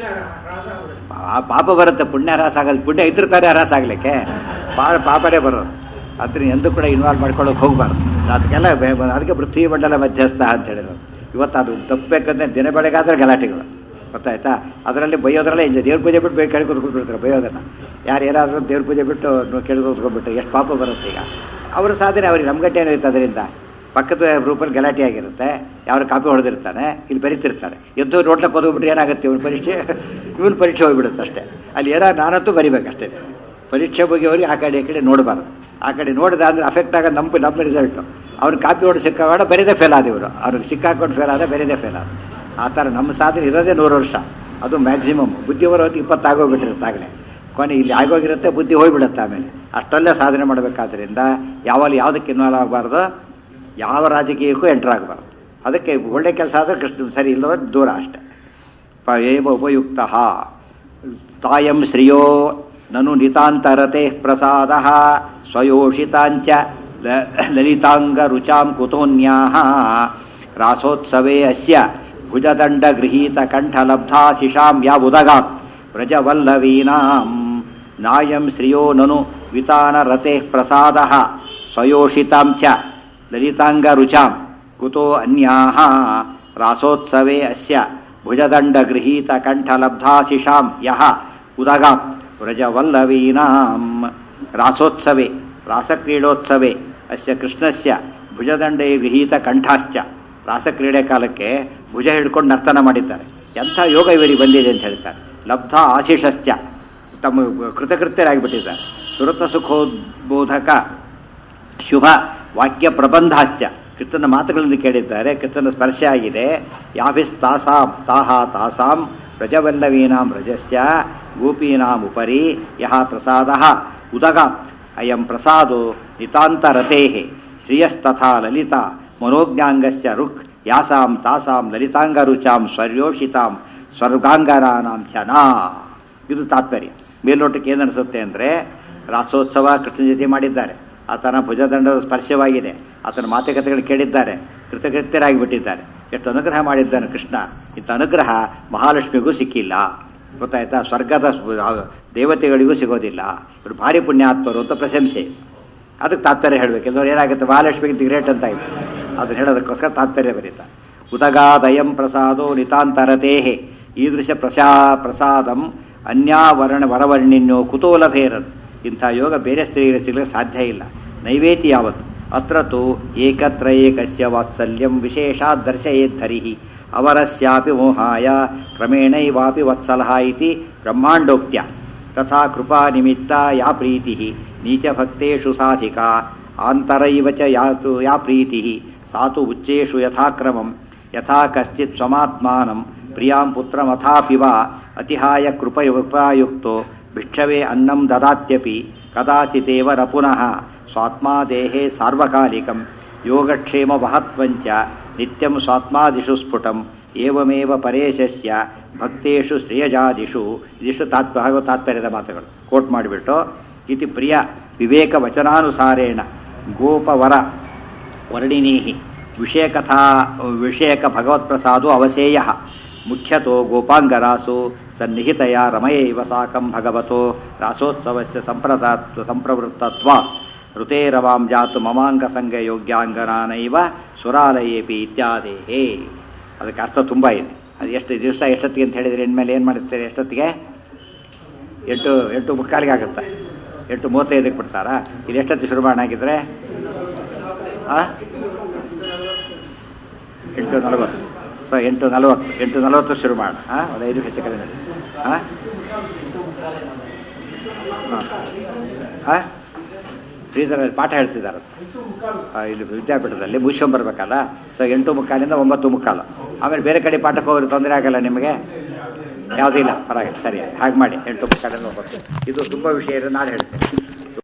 ಆ ಪಾಪ ಬರುತ್ತೆ ಪುಣ್ಯ ಹರಾಸ ಆಗಲ್ಲ ಪುಣ್ಯ ಇದ್ದಿರ್ತಾರೆ ಹರಾಸ ಆಗ್ಲಿಕ್ಕೆ ಭಾಳ ಪಾಪನೇ ಬರೋದು ಅದನ್ನ ಎಂದೂ ಕೂಡ ಇನ್ವಾಲ್ವ್ ಮಾಡ್ಕೊಳ್ಳೋಕೆ ಹೋಗಬಾರ್ದು ಅದಕ್ಕೆಲ್ಲ ಬೆ- ಅದಕ್ಕೆ ಪೃಥ್ವಿ ಮಂಡಲ ಮಧ್ಯಸ್ಥ ಅಂತ ಹೇಳಿರೋದು ಇವತ್ತು ಅದು ತಪ್ಪಬೇಕಂದ್ರೆ ದಿನ ಬೆಳಗಾದ್ರೆ ಗಲಾಟೆಗಳು ಗೊತ್ತಾಯ್ತಾ ಅದರಲ್ಲಿ ಬೈಯೋದ್ರಲ್ಲೇ ಇಂಜ ದೇವ್ರ ಪೂಜೆ ಬಿಟ್ಟು ಬೇಕು ಕೇಳಿ ಕೂತ್ಕೊಂಡ್ಬಿಡ್ತಾರೆ ಬೈಯೋದನ್ನು ಯಾರು ಏನಾದರೂ ದೇವ್ರ ಪೂಜೆ ಬಿಟ್ಟು ಕೇಳಿ ಕೂತ್ಕೊಂಡ್ಬಿಟ್ರೆ ಎಷ್ಟು ಪಾಪ ಬರುತ್ತೆ ಈಗ ಅವರ ಸಾಧನೆ ಅವ್ರಿಗೆ ನಮ್ಗಟ್ಟೆ ಏನಿರುತ್ತೆ ಅದರಿಂದ ಪಕ್ಕದ ರೂಪಲ್ಲಿ ಗಲಾಟೆ ಆಗಿರುತ್ತೆ ಯಾರು ಕಾಪಿ ಹೊಡೆದಿರ್ತಾನೆ ಇಲ್ಲಿ ಬರೀತಿರ್ತಾರೆ ಎದ್ದು ನೋಡ್ಲಕ್ಕೆ ಹೋಗ್ಬಿಟ್ರೆ ಏನಾಗುತ್ತೆ ಇವನು ಪರೀಕ್ಷೆ ಇವನು ಪರೀಕ್ಷೆ ಹೋಗ್ಬಿಡುತ್ತೆ ಅಷ್ಟೇ ಅಲ್ಲಿ ಏನೋ ನಾನಂತೂ ಬರಿಬೇಕಷ್ಟೇ ಪರೀಕ್ಷೆ ಮುಗಿಯೋರಿಗೆ ಆ ಕಡೆ ಈ ಕಡೆ ನೋಡಬಾರ್ದು ಆ ಕಡೆ ನೋಡಿದ ಅಂದ್ರೆ ಅಫೆಕ್ಟ್ ಆಗೋದು ನಮ್ಮ ನಮ್ಮ ರಿಸಲ್ಟು ಅವ್ನು ಕಾಪಿ ಹೊಡೆದು ಸಿಕ್ಕಾಗ ಬರೀದೇ ಫೇಲ್ ಆದ ಇವರು ಅವ್ರಿಗೆ ಸಿಕ್ಕಾಕೊಂಡು ಫೇಲ್ ಆದ ಬೇರೆದೇ ಫೇಲ್ ಆದ ಆ ಥರ ನಮ್ಮ ಸಾಧನೆ ಇರೋದೇ ನೂರು ವರ್ಷ ಅದು ಮ್ಯಾಕ್ಸಿಮಮ್ ಬುದ್ಧಿ ಬರೋದು ಇಪ್ಪತ್ತಾಗೋಗ್ಬಿಟ್ಟಿರುತ್ತೆ ಆಗಲೇ ಕೊನೆ ಇಲ್ಲಿ ಆಗೋಗಿರುತ್ತೆ ಬುದ್ಧಿ ಹೋಗ್ಬಿಡುತ್ತೆ ಆಮೇಲೆ ಅಷ್ಟಲ್ಲೇ ಸಾಧನೆ ಮಾಡಬೇಕಾದ್ರಿಂದ ಯಾವಾಗ ಯಾವುದಕ್ಕೆ ಇನ್ವಾಲ್ವ್ ಆಗಬಾರ್ದು ಯಾವ ರಾಜಕೀಯಕ್ಕೂ ಎಂಟರ್ ಆಗಬಾರ್ದು ಅದಕ್ಕೆ ಒಳ್ಳೆ ಕೆಲಸ ಆದರೆ ಕೃಷ್ಣ ಸರಿ ಇಲ್ಲವ ದೂರ ಅಷ್ಟೆ ಪ ಏವ ಉಪಯುಕ್ತ ತಾಯಂ ಶ್ರಿಯೋ ನನು ನಿತಾಂತರತೆ ಪ್ರಸಾದ ಸ್ವಯೋಷಿತಾಂಚ ಲ- ಲಲಿತಾಂಗ ರುಚಾಂ ಕುತೋನ್ಯಾಹ ರಾಸೋತ್ಸವೇ ಅಸ್ಯ ಭುಜದಂಡ ಗೃಹೀತ ಕಂಠಲಬ್ಧಾ ಶಿಶಾಂ ಯಾ ಉದಗಾತ್ ವ್ರಜವಲ್ಲವೀನಾಂ ನಾಯಂ ಶ್ರಿಯೋ ನನು ವಿತಾನರತೆ ಪ್ರಸಾದ ಸ್ವಯೋಷಿತಾಂ ಚ ಲಲಿತಾಂಗ ರುಚಾಂ ಕುತೋ ಅನ್ಯಾಹ ರಾಸೋತ್ಸವೇ ಅಸ್ಯ ಭುಜದಂಡ ಗೃಹೀತ ಕಂಠಲಬ್ಧಾಶಿಷಾಂ ಯಹ ಉದಗಾತ್ ವ್ರಜವಲ್ಲವೀನಾಂ ರಾಸೋತ್ಸವೆ ರಾಸಕ್ರೀಡೋತ್ಸವೆ ಅಸ್ಯ ಕೃಷ್ಣಸ್ಯ ಭುಜದಂಡೇ ಗೃಹೀತ ಕಂಠಾಶ್ಚ ರಾಸಕ್ರೀಡೆ ಕಾಲಕ್ಕೆ ಭುಜ ಹಿಡ್ಕೊಂಡು ನರ್ತನ ಮಾಡಿದ್ದಾರೆ ಎಂಥ ಯೋಗ ಇವರಿಗೆ ಬಂದಿದೆ ಅಂತ ಹೇಳ್ತಾರೆ ಲಬ್ಧ ಆಶಿಷಶ್ಚ ತಮ್ಮ ಕೃತಕೃತ್ಯರಾಗಿಬಿಟ್ಟಿದ್ದಾರೆ ಸುರತ ಸುಖೋದ್ಬೋಧಕ ಶುಭ ವಾಕ್ಯ ಪ್ರಬಂಧಾಶ್ಚ ಕೃತನ ಮಾತುಗಳನ್ನು ಕೇಳಿದ್ದಾರೆ ಕೃತನ ಸ್ಪರ್ಶ ಆಗಿದೆ ಯಾಭಿಸ್ ತಾಸಾಂ ತಾಹ ತಾಸಾಂ ಪ್ರಜವಲ್ಲವೀನಾಂ ರಜಸ್ಯ ಗೋಪೀನಾಂ ಉಪರಿ ಯಹ ಪ್ರಸಾದ ಉದಗಾತ್ ಅಯಂ ಪ್ರಸಾದೋ ನಿತಾಂತರತೆ ಶ್ರಿಯಸ್ತಥಾ ಲಲಿತಾ ಮನೋಜ್ಞಾಂಗಸ್ಯ ರುಕ್ ಯಾಸಾಂ ತಾಸಾಂ ಲಲಿತಾಂಗರುಚಾಂ ಸ್ವರ್ಯೋಷಿತಾಂ ಸ್ವರ್ಗಾಂಗರಾನಾಂ ಚ ನಾ ಇದು ತಾತ್ಪರ್ಯ ಮೇಲ್ನೋಟಕ್ಕೆ ಏನು ಅನಿಸುತ್ತೆ ಅಂದರೆ ರಾಸೋತ್ಸವ ಕೃಷ್ಣ ಜೊತೆ ಮಾಡಿದ್ದಾರೆ ಆತನ ಭುಜದಂಡದ ಸ್ಪರ್ಶವಾಗಿದೆ ಆತನ ಮಾತುಕತೆಗಳು ಕೇಳಿದ್ದಾರೆ ಕೃತಕೃತ್ಯರಾಗಿ ಬಿಟ್ಟಿದ್ದಾರೆ ಎಷ್ಟು ಅನುಗ್ರಹ ಮಾಡಿದ್ದಾನೆ ಕೃಷ್ಣ ಇಂಥ ಅನುಗ್ರಹ ಮಹಾಲಕ್ಷ್ಮಿಗೂ ಸಿಕ್ಕಿಲ್ಲ ಗೊತ್ತಾಯ್ತಾ ಸ್ವರ್ಗದ ಸು- ಆ ದೇವತೆಗಳಿಗೂ ಸಿಗೋದಿಲ್ಲ ಇವರು ಭಾರಿ ಪುಣ್ಯಾತ್ಮರು ಅಂತ ಪ್ರಶಂಸೆ ಅದಕ್ಕೆ ತಾತ್ಪರ್ಯ ಹೇಳಬೇಕು ಎಲ್ಲರೂ ಏನಾಗುತ್ತೆ ಮಹಾಲಕ್ಷ್ಮಿಗಿಂತ ಗ್ರೇಟ್ ಅಂತ ಆಯ್ತು ಅದನ್ನ ಹೇಳೋದಕ್ಕೋಸ್ಕರ ತಾತ್ಪರ್ಯ ಬರೀತಾ ಉದಗಾದಯಂ ಪ್ರಸಾದೋ ನಿತಾಂತರತೇಹೆ ಈದೃಶ ಪ್ರಸಾ ಪ್ರಸಾದಂ ಅನ್ಯಾವರ್ಣ ವರವರ್ಣಿನ್ಯೋ ಕುತೂಲಭೇರನ್ ಇಂಥ ಯೋಗ ಬೇರೆ ಸ್ತ್ರೀಯರಿಗೆ ಸಿಗಲಿಕ್ಕೆ ಸಾಧ್ಯ ಇಲ್ಲ ನೈವೇತಿ ಯಾವತ್ತು ಅತ್ರ ತು ಏಕತ್ರ ಏಕಸ್ಯ ವಾತ್ಸಲ್ಯಂ ವಿಶೇಷಾತ್ ದರ್ಶಯೇದ್ಧರಿ ಅವರಸ್ಯಾಪಿ ಮೋಹಾಯ ಕ್ರಮೇಣೈವಾಪಿ ವತ್ಸಲಃ ಇತಿ ಬ್ರಹ್ಮಾಂಡೋಕ್ತ್ಯ ತಥಾ ಕೃಪಾ ನಿಮಿತ್ತ ಯಾ ಪ್ರೀತಿ ನೀಚಭಕ್ತೇಷು ಸಾಧಿಕಾ ಆಂತರೈವ ಚ ಯಾತು ಯಾ ಪ್ರೀತಿ ಸಾತು ಉಚ್ಚೇಷು ಯಥಾಕ್ರಮಂ ಯಥಾ ಕಶ್ಚಿತ್ ಸ್ವಮಾತ್ಮಾನಂ ಪ್ರಿಯಾಂ ಪುತ್ರಮಥಾಪಿ ವಾ ಅತಿಹಾಯ ಕೃಪಯುಕ್ತೋ ಭಿಕ್ಷವೇ ಅನ್ನಂ ದದಾತ್ಯಪಿ ಕದಾಚಿತೇವ ನ ಪುನಃ ಸ್ವಾತ್ಮಾ ದೇಹೇ ಸಾರ್ವಕಾಲಿಕಂ ಯೋಗಕ್ಷೇಮ ಮಹತ್ವಂಚ ನಿತ್ಯಂ ಸ್ವಾತ್ಮಾದಿಷು ಸ್ಫುಟಂ ಏವಮೇವ ಪರೇಶಸ್ಯ ಭಕ್ತೇಷು ಶ್ರೇಯಜಾದಿಷು ಇದಿಷ್ಟು ತಾತ್ ಭಾಗವ ತಾತ್ಪರ್ಯದ ಮಾತುಗಳು ಕೋಟ್ ಮಾಡಿಬಿಟ್ಟು ಇತಿ ಪ್ರಿಯ ವಿವೇಕ ವಚನಾನುಸಾರೇಣ ಗೋಪವರ ವರ್ಣಿನೀಹಿ ವಿಷಯಕಥಾ ವಿಷಯಕ ಭಗವತ್ಪ್ರಸಾದೋ ಅವಸೇಯ ಮುಖ್ಯತೋ ಗೋಪಾಂಗರಾಸು ಸನ್ನಿಹಿತಯ ರಮಯೈವ ಸಾಕಂ ಭಗವತೋ ರಾಸೋತ್ಸವಸ್ಯ ಸಂಪ್ರದಾತ್ವ ಸಂಪ್ರವೃತ್ತತ್ವ ಋತೇರವಾಂ ಜಾತು ಮಮಾಂಗ ಸಂಘ ಯೋಗ್ಯಾಂಗನಾನೈವ ಸುರಾಲಯೇಪಿ ಇತ್ಯಾದೇಹೇ ಅದಕ್ಕೆ ಅರ್ಥ ತುಂಬ ಇದೆ ಅದು ಎಷ್ಟು ದಿವಸ ಎಷ್ಟೊತ್ತಿಗೆ ಅಂತ ಹೇಳಿದ್ರೆ ಇನ್ಮೇಲೆ ಏನು ಮಾಡುತ್ತಾರೆ ಎಷ್ಟೊತ್ತಿಗೆ ಎಂಟು ಎಂಟು ಮುಕ್ಕಾಲಿಗೆ ಆಗುತ್ತೆ ಎಂಟು ಮೂವತ್ತೈದಕ್ಕೆ ಬಿಡ್ತಾರಾ ಇದು ಎಷ್ಟೊತ್ತಿಗೆ ಶುರು ಮಾಡಾಗಿದ್ರೆ ಆ ಎಂಟು ನಲವತ್ತು ಸೊ ಎಂಟು ನಲವತ್ತು ಎಂಟು ನಲವತ್ತು ಶುರು ಮಾಡೋಣ ಹಾಂ ಒಂದು ಐದು ಹೆಚ್ಚು ಕಡಿಮೆ ಹಾಂ ಹಾಂ ಹಾಂ ಶ್ರೀಧರಲ್ಲಿ ಪಾಠ ಹೇಳ್ತಿದ್ದಾರೆ ಆ, ಇಲ್ಲಿ ವಿದ್ಯಾಪೀಠದಲ್ಲಿ ಮುಗಿಸ್ಕೊಂಡ್ ಬರ್ಬೇಕಲ್ಲ ಸೊ ಎಂಟು ಮುಕ್ಕಾಲಿಂದ ಒಂಬತ್ತು ಮುಕ್ಕಾಲು ಆಮೇಲೆ ಬೇರೆ ಕಡೆ ಪಾಠಕ್ಕೆ ಹೋದ್ರೆ ತೊಂದರೆ ಆಗಲ್ಲ ನಿಮಗೆ ಯಾವುದೂ ಇಲ್ಲ ಪರವಾಗಿಲ್ಲ ಸರಿ ಹಾಗೆ ಮಾಡಿ ಎಂಟು ಮುಕ್ಕಾಲಿಂದ ಒಂಬತ್ತು ಇದು ತುಂಬ ವಿಷಯ ಇದೆ ನಾಳೆ ಹೇಳ್ತೇನೆ